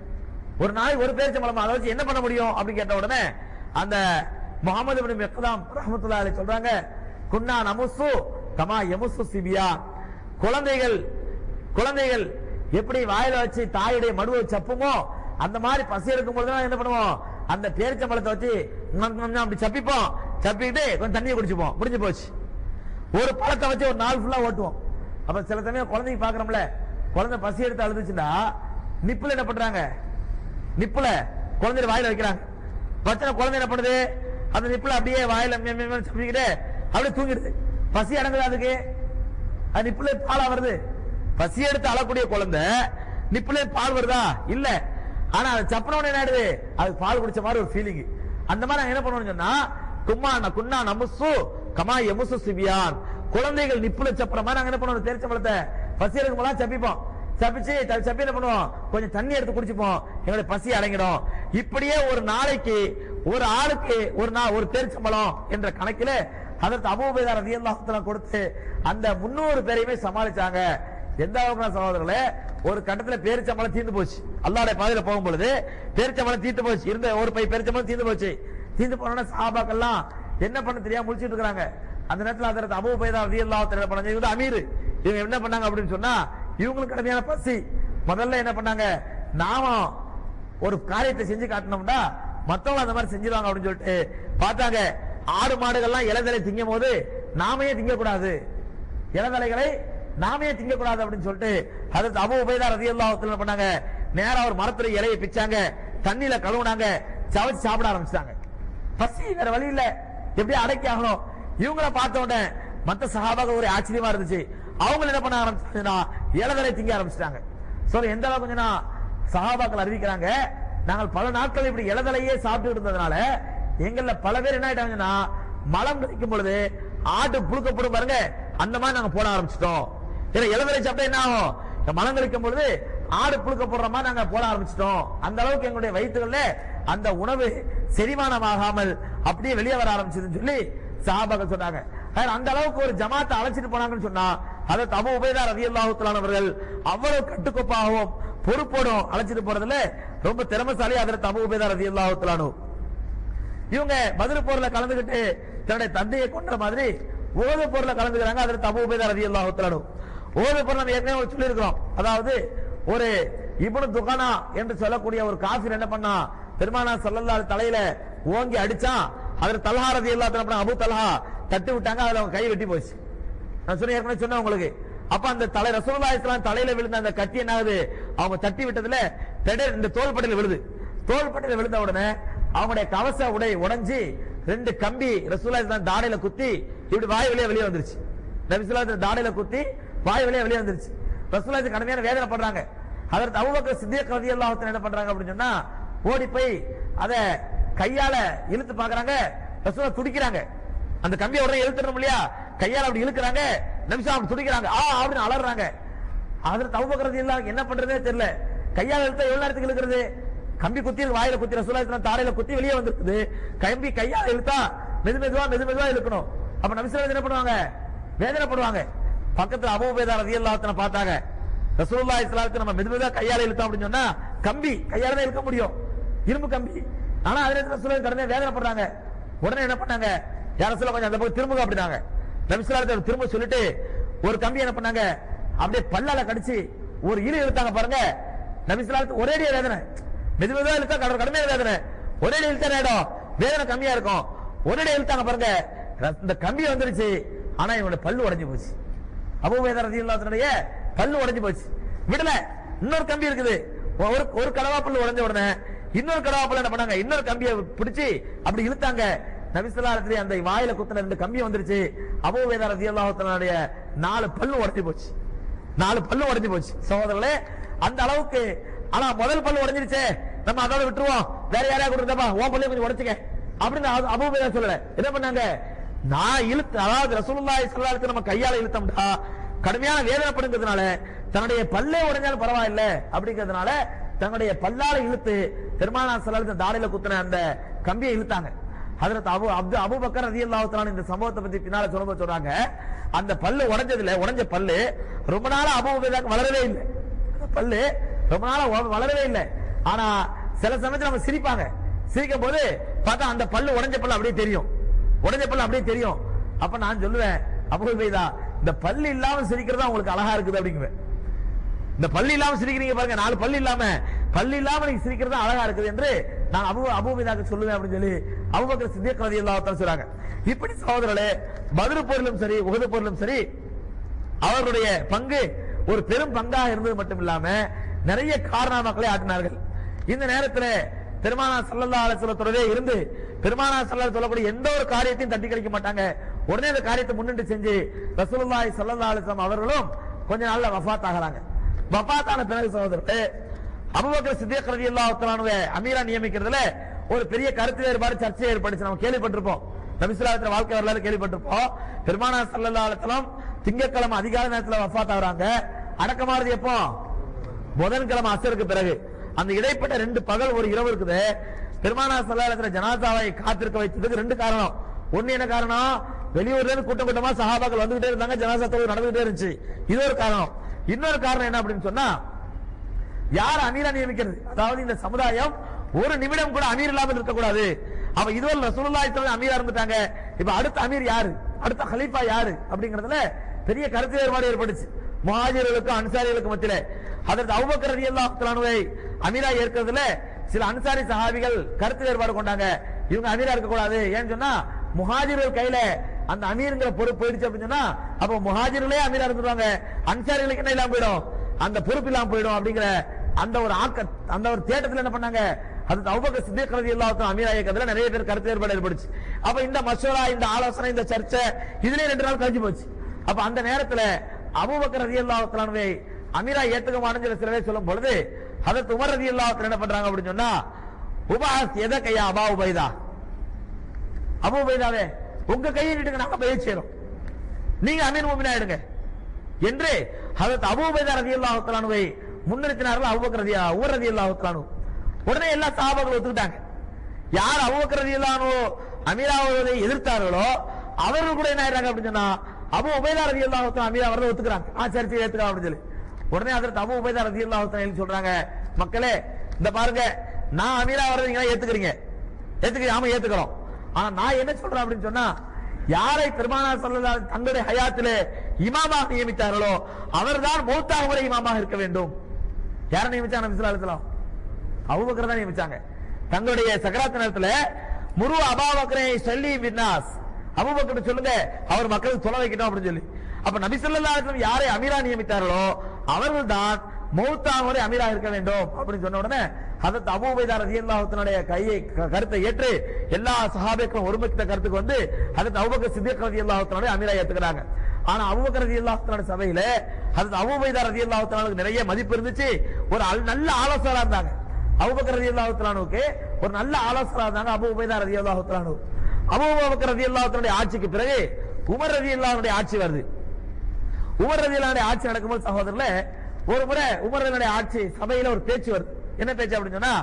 ஒரு நாளைக்கு ஒரு பேரிச்சம்பழம் அதை வச்சு என்ன பண்ண முடியும் அப்படின்னு கேட்ட உடனே அந்த முகமது பின் மிக்தாம் ரஹ்மத்துல்லாஹி அலைஹி சொல்றாங்க குன்னா நமுசு கமா யமுசு சிபியா குழந்தைகள் குழந்தைகள் எப்படி வாயில வச்சு தாயுடைய மடுவை சப்புமோ அந்த மாதிரி பசி எடுக்கும் பொழுது என்ன பண்ணுவோம் அந்த பேரிச்சம்பழத்தை வச்சு ம், ம், ம் அப்படி சப்பிப்போம் சப்பிக்கிட்டு கொஞ்சம் தண்ணியை குடிச்சுப்போம் முடிஞ்சு போச்சு ஒரு பழத்தை வச்சு ஒரு நாள் ஃபுல்லா ஓட்டுவோம் அப்ப சில சமயம் குழந்தைக்கு பாக்குறோம்ல குழந்தை பசி எடுத்து அழுதுச்சுன்னா நிப்புல என்ன பண்றாங்க நிப்புல குழந்தை வாயில வைக்கிறாங்க வச்சன குழந்தை என்ன பண்ணுது அந்த நிப்புல அப்படியே வாயில மெ- மெ- மென்னு சப்பிக்கிட்டு அப்படியே தூங்கிடுது பசி அடங்குது அதுக்கு அது நிப்புல பாலா வருது பசி எடுத்து அழக்கூடிய குழந்தை நிப்புல பால் வருதா இல்ல ஆனா அது சப்பனோட என்ன ஆயிடுது அது பால் குடிச்ச மாதிரி ஒரு ஃபீலிங் அந்த மாதிரி நாங்க என்ன பண்ணுவோம்னு சொன்னா கும்மா ந- குன்னா நமுசு கமா எமுசு சிபியான் குழந்தைகள் நிப்புல சப்புற மாதிரி நாங்க என்ன பண்ணுவோம் தெரிச்ச பழத்தை பசி எடுக்கும் போதெல்லாம் சப்பிப்போம் சப்பிச்சு த- சப்பி என்ன பண்ணுவோம் கொஞ்சம் தண்ணி எடுத்து குடிச்சுப்போம் எங்களுடைய பசி அடங்கிடும் இப்படியே ஒரு நாளைக்கு ஒரு ஆளுக்கு ஒரு நாள் ஒரு பேரிச்சம்பழம் என்ற கணக்கில அதற்கு அபூபேதா ரதியல்லாஹு கொடுத்து அந்த முன்னூறு பேரையுமே சமாளிச்சாங்க எந்த அளவுக்கு சகோதரர்களே ஒரு கட்டத்துல பேரிச்சம்பழம் தீர்ந்து போச்சு அல்லாஹ்வுடைய பாதையில போகும் பொழுது பேரிச்சம்பழம் தீர்ந்து போச்சு இருந்த ஒரு பை பேரிச்சம்பழம் தீர்ந்து போச்சு தீர்ந்து போனோட சஹாபாக்கெல்லாம் என்ன பண்ண தெரியாம முடிச்சிட்டு இருக்காங்க அந்த நேரத்துல அதற்கு அபூ பைதா ரலியல்லாஹு தஆலா பண்ணாங்க இவங்க அமீர் இவங்க என்ன பண்ணாங்க அப்படின்னு சொன்னா இவங்களுக்கு கடுமையான பசி முதல்ல என்ன பண்ணாங்க நாம ஒரு காரியத்தை செஞ்சு காட்டணும்னா மத்தவங்க அந்த மாதிரி செஞ்சிருவாங்க அப்படின்னு சொல்லிட்டு பார்த்தாங்க ஆடு மாடுகள்லாம் இளதலை திங்கும் போது நாமே திங்க கூடாது இளதலைகளை நாமே திங்க கூடாது அப்படின்னு சொல்லிட்டு அதற்கு அபு உபைதா ரதியல்லாஹு தஆலா என்ன பண்ணாங்க நேரா ஒரு மரத்துல இலையை பிச்சாங்க தண்ணியில கழுவுனாங்க சவச்சு சாப்பிட ஆரம்பிச்சிட்டாங்க பசி வேற வழி இல்ல எப்படி அடக்கி ஆகணும் இவங்கள பார்த்த உடனே மத்த சஹாபாக ஒரு ஆச்சரியமா இருந்துச்சு அவங்க என்ன பண்ண ஆரம்பிச்சாங்கன்னா இளதலை திங்க ஆரம்பிச்சிட்டாங்க சோ எந்த அளவுக்கு கொஞ்சம் சஹாபாக்கள் அறிவிக்கிறாங்க நாங்கள் பல நாட்கள் இப்படி இளதலையே சாப்பிட்டு இருந்ததுனால எங்கள்ல பல பேர் என்ன ஆயிட்டாங்கன்னா மலம் கழிக்கும் பொழுது ஆட்டு புழுக்கப்படும் பாருங்க அந்த மாதிரி நாங்க போட ஆரம்பிச்சிட்டோம் ஏன்னா இளதலை சாப்பிட்டா என்ன ஆகும் இந்த மலம் கழிக்கும் பொழுது ஆடு புழுக்க போடுற மாதிரி நாங்க போட ஆரம்பிச்சிட்டோம் அந்த அளவுக்கு எங்களுடைய வயிற்றுகள்ல அந்த உணவு செரிமானமாகாமல் அப்படியே வெளியே வர ஆரம்பிச்சதுன்னு சொல்லி சஹாபாக்கள் சொன்னாங்க அதனால அந்த அளவுக்கு ஒரு ஜமாத்தை அழைச்சிட்டு போனாங்கன்னு சொன்னா அதற்கு அபு உபைதா ரதியல்லாஹு அவர்கள் அவ்வளவு கட்டுக்கோப்பாகவும் பொறுப்போடும் அழைச்சிட்டு போறதுல ரொம்ப திறமசாலி அதற்கு அபு உபைதா ரதியல்லாஹு இவங்க பதில் போர்ல கலந்துகிட்டு தன்னுடைய தந்தையை கொன்ற மாதிரி ஓது போர்ல கலந்துக்கிறாங்க அதற்கு அபு உபைதா ரதியல்லாஹு தஆலா ஓது போர் நம்ம ஏற்கனவே சொல்லி இருக்கிறோம் அதாவது ஒரு இப்னு துகானா என்று சொல்லக்கூடிய ஒரு காஃபிர் என்ன பண்ணா பெருமானா ஸல்லல்லாஹு தலையில ஓங்கி அடிச்சான் அதில் தல்ஹா ரதியல்லாஹு தஆலா அபு தல்ஹா தட்டி விட்டாங்க அதுல அவங்க கை வெட்டி போச்சு நான் சொன்ன ஏற்கனவே சொன்னேன் உங்களுக்கு அப்ப அந்த தலை ரசூலுல்லாஹி ஸல்லல்லாஹு தலையில விழுந்த அந்த கட்டி என்ன ஆகுது அவங்க தட்டி விட்டதுல பெடை இந்த தோள்பட்டையில விழுது தோள்பட்டையில விழுந்த உடனே அவங்களுடைய கவச உடை உடைஞ்சு ரெண்டு கம்பி ரசூலுல்லாஹி ஸல்லல்லாஹு தாடையில குத்தி இப்படி வாய் வழியா வெளியே வந்துருச்சு நபி ஸல்லல்லாஹு அலைஹி தாடையில குத்தி வாய் வழியா வெளியே வந்துருச்சு ரசூலுல்லாஹி கடுமையான வேதனை பண்றாங்க அதற்கு அபூபக்கர் சித்திக் ரலியல்லாஹு தஆலா என்ன பண்றாங்க அப்படின்னு சொன்னா ஓடி போய் அத கையால இழுத்து பாக்குறாங்க ரசூலுல்லாஹ் துடிக்கிறாங்க அந்த கம்பியை உடனே இழுத்துறோம் இல்லையா கையால அப்படி இழுக்கிறாங்க நிமிஷம் அப்படி துடிக்கிறாங்க ஆ அப்படின்னு அலறாங்க அதுல தவபக்கிறது எல்லாம் என்ன பண்றதே தெரியல கையால இழுத்தா எவ்வளவு நேரத்துக்கு இழுக்கிறது கம்பி குத்தி இருக்கு, வாயில குத்தி ரசூலா தாரையில குத்தி வெளியே வந்திருக்குது கம்பி கையால இழுத்தா மெது மெதுவா மெது மெதுவா இழுக்கணும் அப்ப நபிசுல்லா என்ன பண்ணுவாங்க வேதனைப்படுவாங்க பக்கத்துல அபூபேதா ரதியல்லாஹு பார்த்தாங்க ரசூலுல்லாஹி ஸல்லல்லாஹு அலைஹி நம்ம மெது மெதுவா கையால இழுத்தோம் அப்படின்னு சொன்னா கம்பி கையால தான் இழுக்க முடியும் இரும்பு கம்பி ஆனா அதுல ரசூலுல்லாஹி கடமை வேதனைப்படுறாங்க உடனே என்ன பண்ணாங்க யார சொல்ல கொஞ்சம் அந்த பக்கம் திரும்புங்க அப்படின்னாங்க நபிசுல்லாஹு திரும்ப சொல்லிட்டு ஒரு கம்பி என்ன பண்ணாங்க அப்படியே பல்லால கடிச்சு ஒரு இழு இழுத்தாங்க பாருங்க நபிசுல்லாஹு ஒரேடிய வேதனை மெது மெதுவா இழுத்தா கட- கடுமையான வேதனை ஒரே இழுத்த நேரம் வேதனை கம்மியா இருக்கும் ஒரே இழுத்தாங்க பாருங்க இந்த கம்பி வந்துருச்சு ஆனா இவனோட பல்லு உடைஞ்சு போச்சு அபூபேதர் ரதியுல்லாஹுடைய பல்லு உடைஞ்சு போச்சு விடல இன்னொரு கம்பி இருக்குது ஒரு ஒரு கடவா பல்லு உடைஞ்ச உடனே இன்னொரு கடவா பல்லு என்ன பண்ணாங்க இன்னொரு கம்பியை பிடிச்சு அப்படி இழுத்தாங்க நபிசல்லாத்துல அந்த வாயில குத்துன ரெண்டு கம்பி வந்துருச்சு அபூபேதர் ரதியுல்லாஹுடைய நாலு பல்லு உடைஞ்சு போச்சு நாலு பல்லு உடைஞ்சு போச்சு சகோதரர்களே அந்த அளவுக்கு ஆனா முதல் பல்லு உடைஞ்சிருச்சே நம்ம அதோட விட்டுருவோம் வேற யாரையா கொடுத்தப்பா உன் பல்லையும் கொஞ்சம் உடைச்சுக்க அப்படின்னு அபு- அபூபேதா சொல்லல என்ன பண்ணாங்க நான் இழுத்து அதாவது ரசூலுல்லாஹி ஸல்லல்லாஹு அலைஹி வஸல்லம் நம்ம கையால இழுத்தோம்டா கடுமையான வேதனைப்படுங்கிறதுனால தன்னுடைய பல்லே உடைஞ்சாலும் பரவாயில்ல அப்படிங்கிறதுனால தன்னுடைய பல்லால இழுத்து பெருமானா ஸல்லல்லாஹு தாடையில குத்துன அந்த கம்பியை இழுத்தாங்க ஹஜரத் அபு அப்து அபூபக்கர் ரலியல்லாஹு தஆலா இந்த சம்பவத்தை பத்தி பின்னால சொல்லும்போது சொல்றாங்க அந்த பல்லு உடைஞ்சதுல உடைஞ்ச பல்லு ரொம்ப நாளா அபூபக்கருக்கு வளரவே இல்லை அந்த பல்லு ரொம்ப நாளா வ- வளரவே இல்லை ஆனா சில சமயத்துல நம்ம சிரிப்பாங்க சிரிக்கும் போது பார்த்தா அந்த பல்லு உடைஞ்ச பல்லு அப்படியே தெரியும் உடைஞ்ச பல்லு அப்படியே தெரியும் அப்ப நான் சொல்லுவேன் அபூபைதா இந்த பல்லு இல்லாம சிரிக்கிறதா உங்களுக்கு அழகா இருக்குது அப்படிங்குவேன் இந்த பல்லு இல்லாம சிரிக்கிறீங்க பாருங்க நாலு பல்லு இல்லாம பல்லு இல்லாம நீங்க சிரிக்கிறது அழகா இருக்குது என்று நான் அபு அபூபிதாக்கு சொல்லுவேன் அப்படின்னு சொல்லி அபுபக்கர் சித்திக் ரலியல்லாஹு சொல்றாங்க இப்படி சகோதரர்களே பதில் பொருளும் சரி உகது பொருளும் சரி அவர்களுடைய பங்கு ஒரு பெரும் பங்காக இருந்தது மட்டும் இல்லாம நிறைய காரணமாக்களை ஆட்டினார்கள் இந்த நேரத்துல பெருமானா சல்லல்லா அலிஸ்வலத்தோடவே இருந்து பெருமானா சல்லா சொல்லக்கூடிய எந்த ஒரு காரியத்தையும் தட்டி கழிக்க மாட்டாங்க உடனே அந்த காரியத்தை முன்னிட்டு செஞ்சு ரசூலுல்லாஹி ஸல்லல்லாஹு அலைஹி வஸல்லம் அவர்களும் கொஞ்ச நாள்ல வஃபாத் ஆகறாங்க வஃபாத் ஆன பிறகு சகோதரர்களே அபூபக்கர் சித்திக் ரலியல்லாஹு தஆலாவை அமீரா நியமிக்கிறதுல ஒரு பெரிய கருத்து வேறுபாடு சர்ச்சை ஏற்பட்டுச்சு நம்ம கேள்விப்பட்டிருப்போம் நபிசுல்லாத்திர வாழ்க்கை வரலாறு கேள்விப்பட்டிருப்போம் பெருமானா சல்லல்லா அலிஸ்லாம் திங்கட்கிழமை அதிகால நேரத்துல வஃபாத் ஆகுறாங்க அடக்கமானது எப்போ புதன்கிழமை அசருக்கு பிறகு அந்த இடைப்பட்ட ரெண்டு பகல் ஒரு இரவு இருக்குது பெருமானா சல்லாஹத்துல ஜனாதாவை காத்திருக்க வைத்ததுக்கு ரெண்டு காரணம் ஒண்ணு என்ன காரணம் வெளியூர்ல இருந்து கூட்டம் கூட்டமா சஹாபாக்கள் வந்துகிட்டே இருந்தாங்க ஜனாசா தொழுகை நடந்துகிட்டே இருந்துச்சு இது ஒரு காரணம் இன்னொரு காரணம் என்ன அப்படின்னு சொன்னா யார் அமீரா நியமிக்கிறது அதாவது இந்த சமுதாயம் ஒரு நிமிடம் கூட அமீர் இல்லாமல் இருக்கக்கூடாது அவ இதுவரை ரசூலுல்லாஹி ஸல்லல்லாஹு அமீரா இருந்துட்டாங்க இப்ப அடுத்த அமீர் யாரு அடுத்த கலீஃபா யாரு அப்படிங்கறதுல பெரிய கருத்து வேறுபாடு ஏற்பட்டுச்சு முஹாஜிர்களுக்கும் அன்சாரிகளுக்கும் மத்தியில அதற்கு அபூபக்கர் ரலியல்லாஹு தஆலாவை அமீரா ஏற்கிறதுல சில அன்சாரி சஹாபிகள் கருத்து வேறுபாடு கொண்டாங்க இவங்க அமீரா இருக்க கூடாது ஏன்னு சொன்னா முஹாஜிர்கள் கையில அந்த அமீருங்கிற பொறுப்பு போயிடுச்சு அப்படின்னு சொன்னா அப்ப முஹாஜிர்களே அமீரா இருந்துருவாங்க அன்சாரிகளுக்கு என்ன இல்லாம போயிடும் அந்த பொறுப்பு இல்லாம போயிடும் அப்படிங்கிற அந்த ஒரு ஆக்க அந்த ஒரு தேட்டத்துல என்ன பண்ணாங்க அது அவுபக்க சித்திக் ரலியல்லாஹு அமீரா இயக்கத்துல நிறைய பேர் கருத்து வேறுபாடு ஏற்பட்டுச்சு அப்ப இந்த மசோரா இந்த ஆலோசனை இந்த சர்ச்சை இதுலயே ரெண்டு நாள் கழிஞ்சு போச்சு அப்ப அந்த நேரத்துல அபூபக்கர் ரலியல்லாஹு தஆலாவை அமீரா ஏத்துக்கமானு சில சில பேர் சொல்லும் பொழுது ஹதரத் உமர் ரலியல்லாஹு தஆலா என்ன பண்றாங்க அப்படின்னு சொன்னா உபாஸ் எத கையா அபா உபைதா அபு உபைதாவே உங்க கையை நீட்டுங்க நாங்க பயிற்சி செய்யறோம் நீங்க அமீர் மூமினா எடுங்க என்று ஹதரத் அபூ உபைதா ரலியல்லாஹு தஆலாவை முன்னிறுத்தினார்கள் அபூபக்கர் ரலியா உமர் ரலியல்லாஹு தஆலா உடனே எல்லா சஹாபாக்களும் ஒத்துக்கிட்டாங்க யார் அபூபக்கர் ரலியல்லாஹு அமீராவதை எதிர்த்தார்களோ அவர்கள் கூட என்ன ஆயிடுறாங்க அப்படின்னு சொன்னா அபு உபைதா ரதி அல்லாஹத்தன் அமீரா வரத ஒத்துக்கிறாங்க ஆ சரி சரி ஏத்துக்கலாம் அப்படின்னு சொல்லி உடனே அதற்கு அபு உபைதா ரதி அல்லாஹத்தன் சொல்றாங்க மக்களே இந்த பாருங்க நான் அமீரா வரது நீங்க ஏத்துக்கிறீங்க ஏத்துக்கிறீங்க ஆமா ஏத்துக்கிறோம் ஆனா நான் என்ன சொல்றேன் அப்படின்னு சொன்னா யாரை பெருமானா சொல்லலா தங்களுடைய ஹயாத்திலே இமாமாக நியமித்தார்களோ அவர்தான் மௌத்தாக வரை இமாமாக இருக்க வேண்டும் யாரை நியமிச்சாங்க நபி ஸல்லல்லாஹு அலைஹி வஸல்லம் அபூபக்கர் தான் நியமிச்சாங்க தங்களுடைய சக்கராத் நேரத்துல முரு அபாபக்கரை சொல்லி பின்னாஸ் அபூபக்கர் சொல்லுங்க அவர் மக்களுக்கு சொல்ல வைக்கட்டும் அப்படின்னு சொல்லி அப்ப நபி ஸல்லல்லாஹு அலைஹி வஸல்லம் யாரை அமீரா நியமித்தார்களோ அவர்கள் தான் மௌத்தாக வரை அமீரா இருக்க வேண்டும் அப்படின்னு சொன்ன உடனே ஹதரத் அபூ உபைதா ரலியல்லாஹு தஆலாவுடைய கையை க- கருத்தை ஏற்று எல்லா சஹாபாக்களும் ஒருமித்த கருத்துக்கு வந்து ஹதரத் அபூபக்கர் சித்திக் ரலியல்லாஹு தஆலா அமீரா ஏத்துக்கிறாங்க ஆனா அபூபக்கர் ரலியல்லாஹு தஆலா சபையில ஹதரத் அபூ உபைதா ரலியல்லாஹு தஆலாவுக்கு நிறைய மதிப்பு இருந்துச்சு ஒரு அல்- நல்ல ஆலோசகரா இருந்தாங்க அபூபக்கர் ரலியல்லாஹு தஆலாவுக்கு ஒரு நல்ல ஆலோசகரா இருந்தாங்க அபூ உபைதா ரலியல்லாஹு தஆலா அபூபக்கர் ரலியல்லாஹு தஆலாவுடைய ஆட்சிக்கு பிறகு உமர் ரலியல்லாஹுடைய ஆட்சி வருது உமர் ரதியல்லாவுடைய ஆட்சி நடக்கும்போது சகோதரர்ல ஒரு முறை உமர் ரதியுடைய ஆட்சி சபையில ஒரு பேச்சு வருது என்ன பேச்சு அப்படின்னு சொன்னா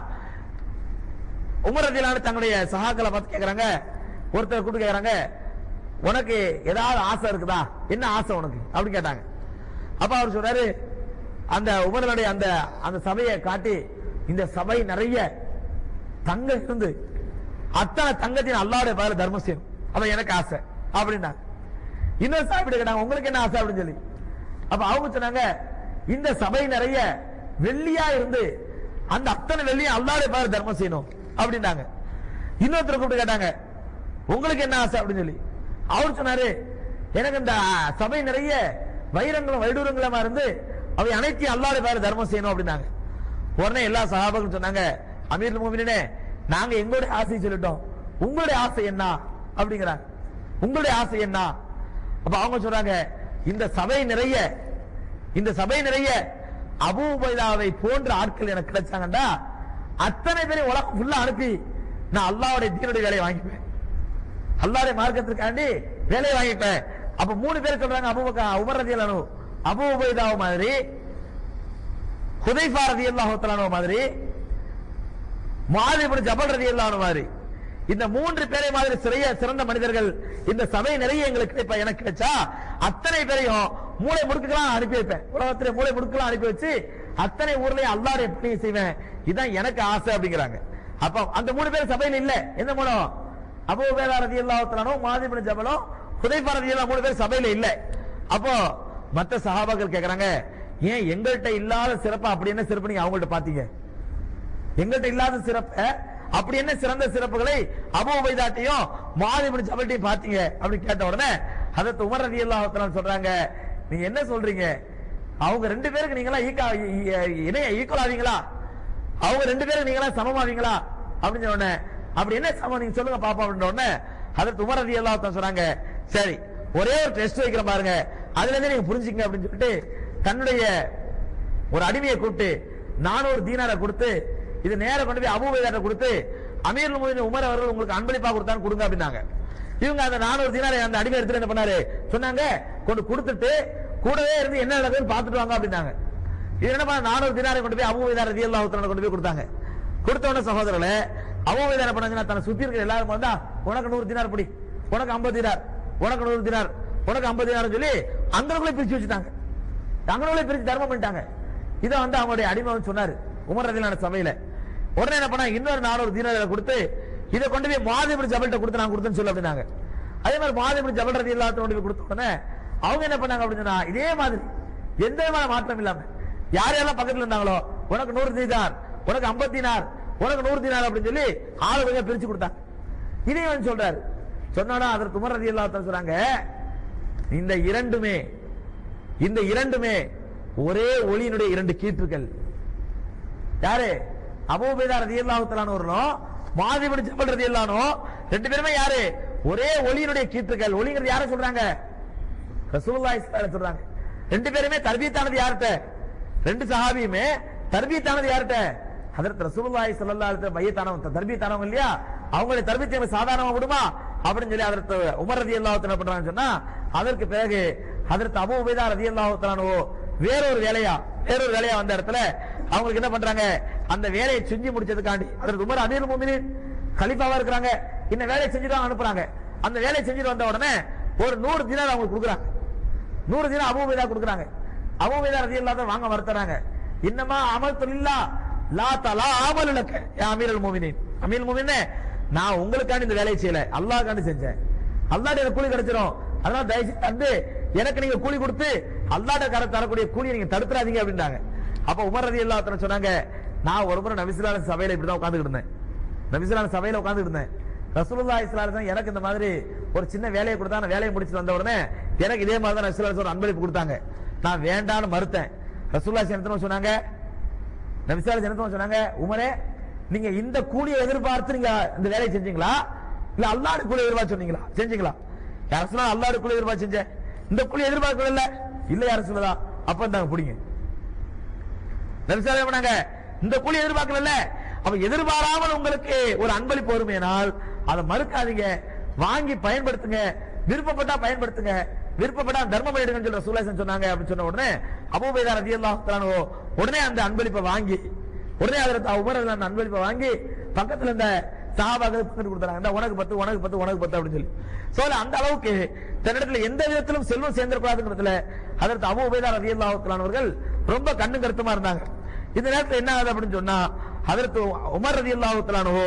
உமர் ரதியல்லான தங்களுடைய சகாக்களை பார்த்து கேக்குறாங்க ஒருத்தர் கூப்பிட்டு கேக்குறாங்க உனக்கு ஏதாவது ஆசை இருக்குதா என்ன ஆசை உனக்கு அப்படின்னு கேட்டாங்க அப்ப அவர் சொல்றாரு அந்த உமரனுடைய அந்த அந்த சபையை காட்டி இந்த சபை நிறைய தங்கம் இருந்து அத்தனை தங்கத்தின் அல்லாவுடைய பதில தர்மம் செய்யும் அப்ப எனக்கு ஆசை அப்படின்னாங்க இன்னொரு சாப்பிட கேட்டாங்க உங்களுக்கு என்ன ஆசை அப்படின்னு சொல்லி அப்ப அவங்க சொன்னாங்க இந்த சபை நிறைய வெள்ளியா இருந்து அந்த அத்தனை வெள்ளியும் அல்லாவுடைய பதில தர்மம் செய்யணும் அப்படின்னாங்க இன்னொருத்தர் கூப்பிட்டு கேட்டாங்க உங்களுக்கு என்ன ஆசை அப்படின்னு சொல்லி அவர் சொன்னாரு எனக்கு இந்த சபை நிறைய வைரங்களும் வைடூரங்களுமா இருந்து அவை அனைத்தையும் அல்லாவுடைய பேர தர்மம் செய்யணும் அப்படின்னாங்க உடனே எல்லா சகாபங்களும் சொன்னாங்க அமீர் மூமினே நாங்க எங்களுடைய ஆசையை சொல்லிட்டோம் உங்களுடைய ஆசை என்ன அப்படிங்கிறாங்க உங்களுடைய ஆசை என்ன அப்ப அவங்க சொல்றாங்க இந்த சபை நிறைய இந்த சபை நிறைய அபூ உபைதாவை போன்ற ஆட்கள் எனக்கு கிடைச்சாங்கடா அத்தனை பேரை உலகம் ஃபுல்லா அனுப்பி நான் அல்லாஹ்வுடைய தீனுடைய வேலையை வாங்கிப்பேன் அல்லாஹ்வுடைய மார்க்கத்திற்காண்டி வேலையை வாங்கிப்பேன் அப்ப மூணு பேர் சொல்றாங்க அபூபக்கா உமர் ரதியல்லாஹு அபூ உபைதாவு மாதிரி ஹுதைஃபா ரதியல்லாஹு தஆலா மாதிரி மாதிரி ஜபல் ரதியல்லாஹு மாதிரி இந்த மூன்று பேரை மாதிரி சிறைய சிறந்த மனிதர்கள் இந்த சபை நிறைய எங்களுக்கு கிடைப்பா எனக்கு கிடைச்சா அத்தனை பேரையும் மூளை முடுக்கலாம் அனுப்பி வைப்பேன் உலகத்திலே மூளை முடுக்கலாம் அனுப்பி வச்சு அத்தனை ஊர்லயும் அல்லாடைய பணியை செய்வேன் இதான் எனக்கு ஆசை அப்படிங்கிறாங்க அப்ப அந்த மூணு பேர் சபையில இல்ல எந்த மூலம் அபூ உபைதா ரலியல்லாஹு தஆலா மாதிரி ஜபலும் ஹுதைஃபா ரலியல்லாஹு மூணு பேர் சபையில இல்ல அப்போ மத்த சஹாபாக்கள் கேக்குறாங்க ஏன் எங்கள்கிட்ட இல்லாத சிறப்பா அப்படி என்ன சிறப்பு நீங்க அவங்கள்ட்ட பாத்தீங்க எங்கள்கிட்ட இல்லாத சிறப்ப அப்படி என்ன சிறந்த சிறப்புகளை அபு உபைதாட்டையும் மாதிபடி ஜபல்ட்டையும் பாத்தீங்க அப்படின்னு கேட்ட உடனே அதற்கு உமர் ரதி அல்லாஹ் சொல்றாங்க நீங்க என்ன சொல்றீங்க அவங்க ரெண்டு பேருக்கு நீங்களா ஈக்கா இணைய ஈக்குவல் ஆவீங்களா அவங்க ரெண்டு பேருக்கு நீங்களா சமமாவீங்களா அப்படின்னு சொன்ன உடனே அப்படி என்ன சமம் நீங்க சொல்லுங்க பாப்பா அப்படின்ற உடனே அதற்கு உமர் ரதி அல்லாஹ் சொல்றாங்க சரி ஒரே ஒரு டெஸ்ட் வைக்கிற பாருங்க அதுல இருந்து நீங்க புரிஞ்சுக்கங்க அப்படின்னு சொல்லிட்டு தன்னுடைய ஒரு அடிமையை கூப்பிட்டு நானூறு தீனாரை கொடுத்து இது நேர கொண்டு போய் அபூபைதாட்ட கொடுத்து அமீர் முஹிதீன் உமர் அவர்கள் உங்களுக்கு அன்பளிப்பா கொடுத்தான்னு கொடுங்க அப்படின்னாங்க இவங்க அந்த நானூறு தீனாரை அந்த அடிமை எடுத்துட்டு என்ன பண்ணாரு சொன்னாங்க கொண்டு கொடுத்துட்டு கூடவே இருந்து என்ன நடக்குதுன்னு பார்த்துட்டு வாங்க அப்படின்னாங்க இது என்ன பண்ண நானூறு தீனாரை கொண்டு போய் அபூபைதார் ரதி அல்லாஹ் கொண்டு போய் கொடுத்தாங்க கொடுத்த உடனே சகோதரர்களே அபூபைதார் என்ன பண்ணாங்கன்னா தன்னை சுத்தி இருக்கிற எல்லாரும் வந்தா உனக்கு நூறு தினார் பிடி உனக்கு ஐம்பது தினார் உனக்கு நூறு தினார் உனக்கு ஐம்பது தினார் சொல்லி அங்கனக்குள்ளே பிரிச்சு வச்சுட்டாங்க தங்களுடைய பிரிச்சு தர்மம் பண்ணிட்டாங்க இதை வந்து அவங்களுடைய அடிமை வந்து சொன்னாரு உமர் ரதிலான சபையில உடனே என்ன பண்ணா இன்னொரு நானூறு தீனாரை கொடுத்து இதை கொண்டு போய் மாதிபடி ஜபல்கிட்ட கொடுத்து நான் கொடுத்தேன்னு சொல்லு அப்படின்னாங்க அதே மாதிரி மாதிபடி ஜபல் ரதி இல்லாத கொண்டு போய் கொடுத்த உடனே அவங்க என்ன பண்ணாங்க அப்படின்னு சொன்னா இதே மாதிரி எந்த விதமான மாற்றம் இல்லாம யார் யாரெல்லாம் பக்கத்துல இருந்தாங்களோ உனக்கு நூறு தீனார் உனக்கு ஐம்பது தீனார் உனக்கு நூறு தீனார் அப்படின்னு சொல்லி ஆளு கொஞ்சம் பிரிச்சு கொடுத்தாங்க இதையும் வந்து சொல்றாரு சொன்னாலும் அதற்கு உமர் ரதி இல்லாத சொல்றாங்க இந்த இரண்டுமே இந்த இரண்டுமே ஒரே ஒளியினுடைய இரண்டு கீற்றுகள் யாரு அபூபேதா ரதியல்லாஹு தஆலானவர்களும் மாதிபடி ஜபல் ரதியல்லானோ ரெண்டு பேருமே யாரு ஒரே ஒளியினுடைய கீற்றுகள் ஒளிங்கிறது யார சொல்றாங்க ரசூலுல்லாஹி ஸல்லல்லாஹு அலைஹி சொல்றாங்க ரெண்டு பேருமே தர்பீத்தானது யார்கிட்ட ரெண்டு சஹாபியுமே தர்பீத்தானது யார்கிட்ட ஹதரத் ரசூலுல்லாஹி ஸல்லல்லாஹு அலைஹி வஸல்லம் பையத்தானவங்க தர்பீத்தானவங்க இல்லையா அவங்களுடைய தர்பீத்தை சாதாரணமா விடுமா அப்படின்னு சொல்லி ஹதரத் உமர் ரதியல்லாஹு தஆலா பண்றாங்கன்னு சொன்னா அதற்கு பிறகு ஹதரத் அபூ உபைதா ரதியல்லாஹு தஆலானோ வேறொரு வேலையா வேறொரு வேலையா வந்த இடத்துல அவங்களுக்கு என்ன பண்றாங்க அந்த வேலையை செஞ்சு முடிச்சதுக்காண்டி அதற்கு உமர் அமீர் முமினின் கலிஃபாவா இருக்கிறாங்க இந்த வேலையை செஞ்சுட்டு அனுப்புறாங்க அந்த வேலையை செஞ்சுட்டு வந்த உடனே ஒரு நூறு தினார் அவங்களுக்கு கொடுக்குறாங்க நூறு தினம் அபூபைதா கொடுக்குறாங்க அபூபைதா ரதி இல்லாத வாங்க மறுத்துறாங்க இன்னமா அமல் தொழிலா லா தலா ஆமல் இலக்க அமீரல் மூமினின் அமீர் மூமினே நான் உங்களுக்காண்டி இந்த வேலையை செய்யல அல்லாஹ்காண்டி செஞ்சேன் அல்லாஹ் எனக்கு கூலி கிடைச்சிரும் அதனால தயவு செய்து தந்து எனக்கு நீங்க கூலி கொடுத்து அல்லாட கர தரக்கூடிய கூலியை நீங்க தடுத்துறாதீங்க அப்படின்றாங்க அப்ப உமர் ரதி அல்லாஹ் சொன்னாங்க நான் ஒரு முறை நபிசுல்லான சபையில இப்படிதான் உட்கார்ந்துட்டு இருந்தேன் நபிசுல்லான சபையில உட்கார்ந்துட்டு இருந்தேன் ரசூலுல்லா இஸ்லாம் எனக்கு இந்த மாதிரி ஒரு சின்ன வேலையை கொடுத்தா நான் வேலையை முடிச்சுட்டு வந்த உடனே எனக்கு இதே மாதிரி தான் நபிசுல்லா ஒரு அன்பளிப்பு கொடுத்தாங்க நான் வேண்டான்னு மறுத்தேன் ரசூல்லா என்ன சொன்னாங்க நபிசால ஜனத்தம் சொன்னாங்க உமரே நீங்க இந்த கூலியை எதிர்பார்த்து நீங்க இந்த வேலையை செஞ்சீங்களா இல்ல அல்லாடு கூலி எதிர்பார்த்து சொன்னீங்களா செஞ்சீங்களா யார் சொன்னா அல்லாடு கூலி எதிர்பார்த்து செஞ்சேன் இந்த கூலி எதிர்பார்க்கல இல்ல இல்ல யார் சொல்லதா அப்ப இருந்தாங்க பிடிங்க நபிசால பண்ணாங்க இந்த கூலி எதிர்பார்க்கல அப்ப எதிர்பாராமல் உங்களுக்கு ஒரு அன்பளிப்பு வருமேனால் அதை மறுக்காதீங்க வாங்கி பயன்படுத்துங்க விருப்பப்பட்டா பயன்படுத்துங்க விருப்பப்பட்டா தர்மம் பண்ணிடுங்கன்னு சொல்ற சூலேசன் சொன்னாங்க அப்படின்னு சொன்ன உடனே அபூபைதா ரதி அல்லாஹ் உடனே அந்த அன்பளிப்பை வாங்கி உடனே அதில் உமர் அந்த அன்பளிப்பை வாங்கி பக்கத்துல இந்த சஹாபாக்கள் பங்கிட்டு கொடுத்தாங்க இந்த உனக்கு பத்து உனக்கு பத்து உனக்கு பத்து அப்படின்னு சொல்லி சோ அந்த அளவுக்கு தன்னிடத்துல எந்த விதத்திலும் செல்வம் சேர்ந்திருக்கூடாதுங்கிறதுல அதற்கு அபு உபேதா ரதி அவர்கள் ரொம்ப கண்ணு கருத்துமா இருந்தாங்க இந்த நேரத்தில் என்ன ஆகுது அப்படின்னு சொன்னா அதற்கு உமர் ரதி அல்லாஹுத்தலானோ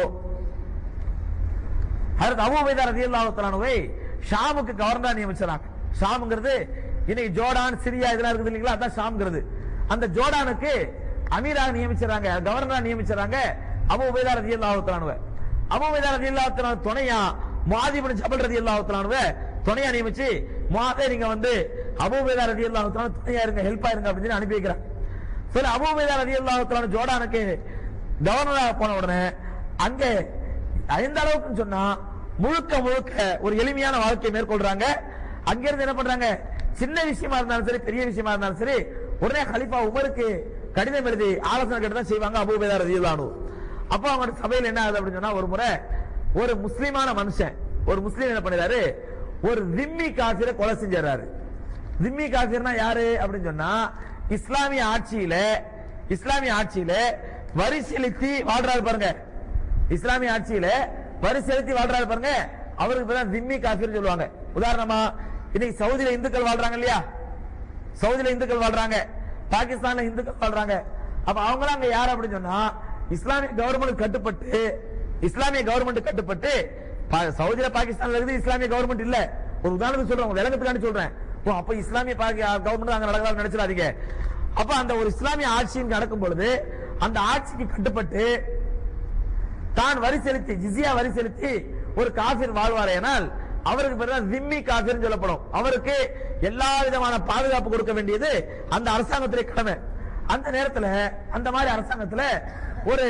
அதற்கு அபு உபேதா ரதி அல்லாஹுத்தலானவை ஷாமுக்கு கவர்னரா நியமிச்சாங்க ஷாம்ங்கிறது இன்னைக்கு ஜோர்டான் சிரியா இதெல்லாம் இருக்குது இல்லைங்களா அதான் ஷாம்ங்கிறது அந்த ஜோர்டானுக்கு அமீராக நியமிச்சாங்க கவர்னரா நியமிச்சாங்க அபு உபேதா ரதி அல்லாஹுத்தலானுவ அபு உபேதா ரதி அல்லாஹுத்தலான துணையா மாதிபின் ஜபல் ரதி அல்லாஹுத்தலானுவ துணையா நியமிச்சு மாதே நீங்க வந்து அபு உபேதா ரதி அல்லாஹுத்தலான துணையா இருங்க ஹெல்ப்பா இருங்க அப்படின்னு சொல்லி அனுப்பி வைக்கிறாங்க சரி அபு உபேதா ரதி அல்லாஹுத்தலான ஜோர்டானுக்கு கவர்னராக போன உடனே அங்க எந்த அளவுக்கு சொன்னா முழுக்க முழுக்க ஒரு எளிமையான வாழ்க்கையை மேற்கொள்றாங்க அங்கிருந்து என்ன பண்றாங்க சின்ன விஷயமா இருந்தாலும் சரி பெரிய விஷயமா இருந்தாலும் சரி உடனே கலிஃபா உமருக்கு கடிதம் எழுதி ஆலோசனை கேட்டு தான் செய்வாங்க அபூபேதா ரதியுல்லானு அப்போ அவங்க சபையில் என்ன ஆகுது அப்படின்னு சொன்னா ஒரு முறை ஒரு முஸ்லிமான மனுஷன் ஒரு முஸ்லீம் என்ன பண்ணிறாரு ஒரு திம்மி காசிரை கொலை செஞ்சாரு திம்மி காசிர்னா யாரு அப்படின்னு சொன்னா இஸ்லாமிய ஆட்சியில இஸ்லாமிய ஆட்சியில வரி செலுத்தி வாழ்றாரு பாருங்க இஸ்லாமிய ஆட்சியில வரி செலுத்தி வாழ்றாரு பாருங்க அவருக்கு பேர் திம்மி காஃபிர் சொல்லுவாங்க உதாரணமா இன்னைக்கு சவுதியில இந்துக்கள் வாழ்றாங்க இல்லையா சவுதியில இந்துக்கள் வாழ்றாங்க பாகிஸ்தான்ல இந்துக்கள் வாழ்றாங்க அப்ப அவங்க அங்க யார் அப்படின்னு சொன்னா இஸ்லாமிய கவர்மெண்ட் கட்டுப்பட்டு இஸ்லாமிய கவர்மெண்ட் கட்டுப்பட்டு பா- சவுதியில பாகிஸ்தான்ல இருக்குது இஸ்லாமிய கவர்மெண்ட் இல்ல ஒரு உதாரணத்துக்கு சொல்றேன் உங்க விளக்கத்துக்காண்டி சொல்றேன் ஓ அப்ப இஸ்லாமிய கவர்மெண்ட் அங்க நடக்கலாம் நினைச்சிடாதீங்க அப்ப அந்த ஒரு இஸ்லாமிய ஆட்சி நடக்கும் பொழுது அந்த ஆட்சிக்கு கட்டுப்பட்டு தான் வரி செலுத்தி ஜிசியா வரி செலுத்தி ஒரு காபிர் வாழ்வாரேனால் அவருக்கு பேர் தான் ஜிம்மி காபிர் சொல்லப்படும் அவருக்கு எல்லா விதமான பாதுகாப்பு கொடுக்க வேண்டியது அந்த அரசாங்கத்திலே கடமை அந்த நேரத்துல அந்த மாதிரி அரசாங்கத்துல ஒரு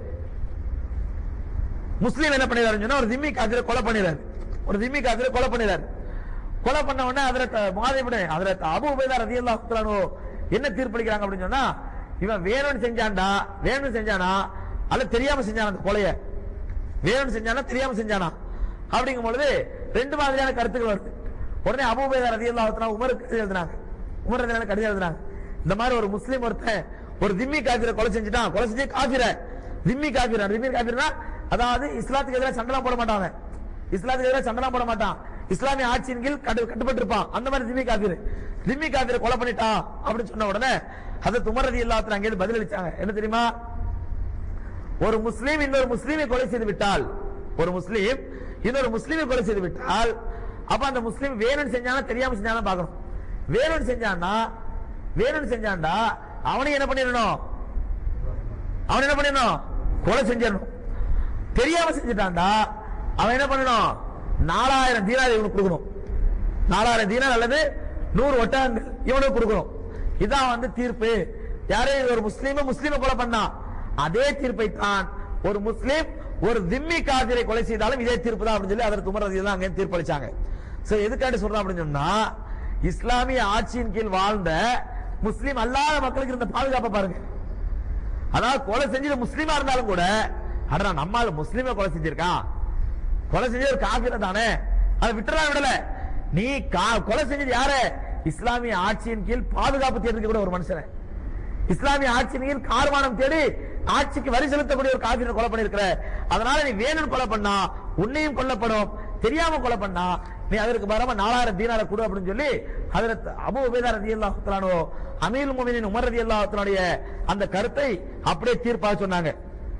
முஸ்லீம் என்ன பண்ணிடுறாரு சொன்னா ஒரு திம்மி காபிரை கொலை பண்ணிடுறாரு ஒரு திம்மி காபிரை கொலை பண்ணிடுறாரு கொலை பண்ண உடனே அதுல மாதிரிபட அதுல அபு உபேதா ரதியல்லாஹு தஆலா என்ன தீர்ப்பளிக்கிறாங்க அப்படின்னு சொன்னா இவன் வேணும்னு செஞ்சான்டா வேணும்னு செஞ்சானா அல்ல தெரியாம செஞ்சானா அந்த கொலைய வேணும்னு செஞ்சானா தெரியாம செஞ்சானா அப்படிங்கும் பொழுது ரெண்டு மாதிரியான கருத்துக்கள் வருது உடனே அபு உபேதா ரதியல்லாஹு தஆலா உமருக்கு கடிதம் எழுதினாங்க உமர் ரதியல்லாஹு கடிதம் எழுதினாங்க இந்த மாதிரி ஒரு முஸ்லீம் ஒருத்தன் ஒரு திம்மி காபிரை கொலை செஞ்சுட்டான் கொலை செஞ்சு காபிர திம்மி காபிரா திம்மி காபிர்னா அதாவது இஸ்லாத்துக்கு எதிராக சண்டை போட மாட்டாங்க இஸ்லாத்துக்கு எதிராக சண்டை போட மாட்டான் இஸ்லாமிய ஆட்சியின் கீழ் கட்டு- கட்டுப்பட்டு இருப்பான் அந்த மாதிரி திம்மி காபிர் திம்மி காபிரை கொலை பண்ணிட்டான் அப்படின்னு சொன்ன உடனே அதை துமர் ரதி இல்லாத்துல அங்கே பதில் அளிச்சாங்க என்ன தெரியுமா ஒரு முஸ்லீம் இன்னொரு முஸ்லீமை கொலை செய்து விட்டால் ஒரு முஸ்லீம் இன்னொரு முஸ்லீமை கொலை செய்து விட்டால் அப்ப அந்த முஸ்லீம் வேணும்னு செஞ்சானா தெரியாம செஞ்சானா பார்க்கணும் வேணும்னு செஞ்சானா வேணும்னு செஞ்சான்டா அவனையும் என்ன பண்ணிடணும் அவன் என்ன பண்ணிடணும் கொலை செஞ்சிடணும் தெரியாம செஞ்சுட்டான்டா அவன் என்ன பண்ணணும் நாலாயிரம் தீனார் இவனுக்கு கொடுக்கணும் நாலாயிரம் தீனார் அல்லது நூறு ஒட்டகங்கள் இவனுக்கு கொடுக்கணும் இதான் வந்து தீர்ப்பு யாரே ஒரு முஸ்லீம முஸ்லீம கொலை பண்ணான் அதே தீர்ப்பை தான் ஒரு முஸ்லீம் ஒரு திம்மி காதிரை கொலை செய்தாலும் இதே தீர்ப்பு தான் அப்படின்னு சொல்லி அதற்கு உமர் தான் அங்கே தீர்ப்பளிச்சாங்க சோ எதுக்காண்டி சொல்றோம் அப்படின்னு சொன்னா இஸ்லாமிய ஆட்சியின் கீழ் வாழ்ந்த முஸ்லீம் அல்லாத மக்களுக்கு இருந்த பாதுகாப்பை பாருங்க அதாவது கொலை செஞ்சது முஸ்லீமா இருந்தாலும் கூட அடடா நம்மால முஸ்லீமை கொலை செஞ்சிருக்கான் கொலை செஞ்சது காபிர தானே அதை விட்டுறா விடல நீ கா- கொலை செஞ்சது யாரு இஸ்லாமிய ஆட்சியின் கீழ் பாதுகாப்பு தேடிக்க கூட ஒரு மனுஷனை இஸ்லாமிய ஆட்சியின் கீழ் கார்மானம் தேடி ஆட்சிக்கு வரி செலுத்தக்கூடிய ஒரு காபிரை கொலை பண்ணிருக்கிற அதனால நீ வேணும்னு கொலை பண்ணா உன்னையும் கொல்லப்படும் தெரியாம கொலை பண்ணா நீ அதற்கு பரம நாலாயிரம் தீனார கொடு அப்படின்னு சொல்லி ஹதரத் அபு உபேதா ரதியல்லாஹு தஆலானோ அமீர் முஃமினீன் உமர் ரதியல்லாஹு தஆலாவுடைய அந்த கருத்தை அப்படியே தீர்ப்பாக சொன்னாங்க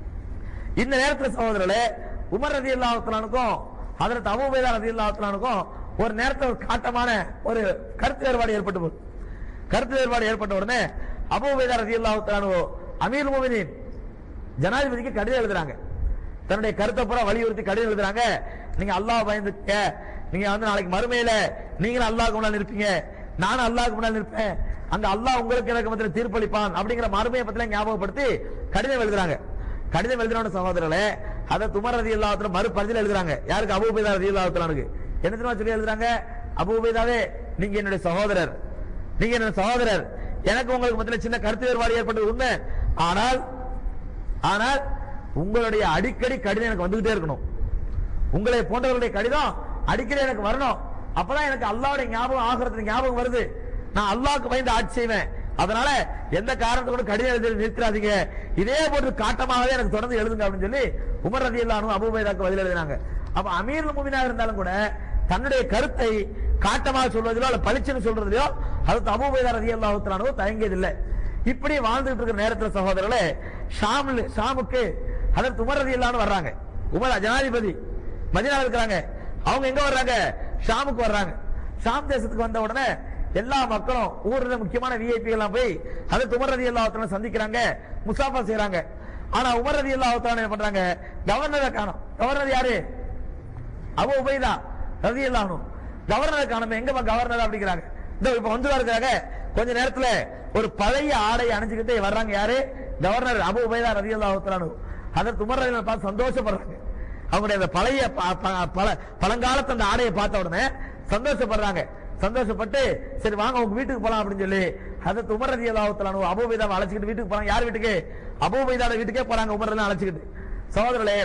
இந்த நேரத்துல சகோதரர்களே உமர் ரதி அல்லாஹுக்கும் அதற்கு அபுபேதா ரதி அல்லாஹுக்கும் ஒரு நேரத்தில் ஒரு காட்டமான ஒரு கருத்து வேறுபாடு ஏற்பட்டு போகுது. கருத்து வேறுபாடு ஏற்பட்ட உடனே அபுபேதா ரதி அல்லாஹு அமீர் மோமினின் ஜனாதிபதிக்கு கடிதம் எழுதுறாங்க தன்னுடைய கருத்தை பூரா வலியுறுத்தி கடிதம் எழுதுறாங்க நீங்க அல்லாஹ் பயந்துக்க நீங்க வந்து நாளைக்கு மறுமையில நீங்களும் அல்லாஹ்க்கு முன்னால் இருப்பீங்க நானும் அல்லாஹ்க்கு முன்னால் இருப்பேன் அங்க அல்லாஹ் உங்களுக்கு எனக்கு மத்தியில் தீர்ப்பளிப்பான் அப்படிங்கிற மறுமையை பத்தில ஞாபகப்படுத்தி கடிதம் எழுதுறாங்க கடிதம் எழுதின சகோதரர்களே அதை துமர் ரதி இல்லாத்துல மறு பரிதில் எழுதுறாங்க யாருக்கு அபூபேதா ரதி இல்லாத்தலானுக்கு என்ன தெரியுமா சொல்லி எழுதுறாங்க அபூபேதாவே நீங்க என்னுடைய சகோதரர் நீங்க என்னுடைய சகோதரர் எனக்கு உங்களுக்கு மத்தியில் சின்ன கருத்து வேறுபாடு ஏற்பட்டது உண்மை ஆனால் ஆனால் உங்களுடைய அடிக்கடி கடிதம் எனக்கு வந்துகிட்டே இருக்கணும் உங்களை போன்றவர்களுடைய கடிதம் அடிக்கடி எனக்கு வரணும் அப்பதான் எனக்கு அல்லாவுடைய ஞாபகம் ஆகிறது ஞாபகம் வருது நான் அல்லாஹ்க்கு பயந்து ஆட்சி செய்வேன் அதனால எந்த காரணத்தை கூட கடிதம் எழுதி நிறுத்திடாதீங்க இதே போன்று காட்டமாகவே எனக்கு தொடர்ந்து எழுதுங்க அப்படின்னு சொல்லி உமர் ரதி அல்லானும் அபுபைதாக்கு பதில் எழுதினாங்க அப்ப அமீர் முமினா இருந்தாலும் கூட தன்னுடைய கருத்தை காட்டமாக சொல்வதிலோ அல்ல பளிச்சுன்னு சொல்றதிலோ அது அபுபைதா ரதி அல்லாஹுத்தலானோ தயங்கியதில்லை இப்படி வாழ்ந்துட்டு இருக்கிற நேரத்துல சகோதரர்களே ஷாமில் ஷாமுக்கு அதற்கு உமர் ரதி இல்லான்னு வர்றாங்க உமர் ஜனாதிபதி மதினா இருக்கிறாங்க அவங்க எங்க வர்றாங்க ஷாமுக்கு வர்றாங்க ஷாம் தேசத்துக்கு வந்த உடனே எல்லா மக்களும் ஊர்ல முக்கியமான விஐபி எல்லாம் போய் அதை உமர் ரதி அல்லாஹத்தான சந்திக்கிறாங்க முசாஃபா செய்றாங்க ஆனா உமர் ரதி அல்லாஹத்தான என்ன பண்றாங்க கவர்னரை காணோம் கவர்னர் யாரு அபு உபைதா ரதி அல்லாஹ்னு கவர்னரை காணோம் எங்க கவர்னர் அப்படிங்கிறாங்க இந்த இப்ப வந்து இருக்காங்க கொஞ்ச நேரத்துல ஒரு பழைய ஆடை அணிஞ்சுக்கிட்டே வர்றாங்க யாரு கவர்னர் அபு உபைதா ரதி அல்லாஹத்தானு அதற்கு உமர் ரதி அல்லாஹ் பார்த்து சந்தோஷப்படுறாங்க அவங்களுடைய அந்த பழைய ப- ப- பல- பழங்காலத்து அந்த ஆடையை பார்த்த உடனே சந்தோஷப்படுறாங்க சந்தோஷப்பட்டு சரி வாங்க உங்க வீட்டுக்கு போலாம் அப்படின்னு சொல்லி அதற்கு உமர் ரதி அல்லாஹத்தானு அபுபைதாவை அழைச்சிக்கிட்டு வீட்டுக்கு போறாங்க யார் வீட்டுக்கு அபுபைதாவோட வீட்டுக்கே போறாங்க உமர் ரதி அழைச்சிக்கிட்டு சகோதரர்களே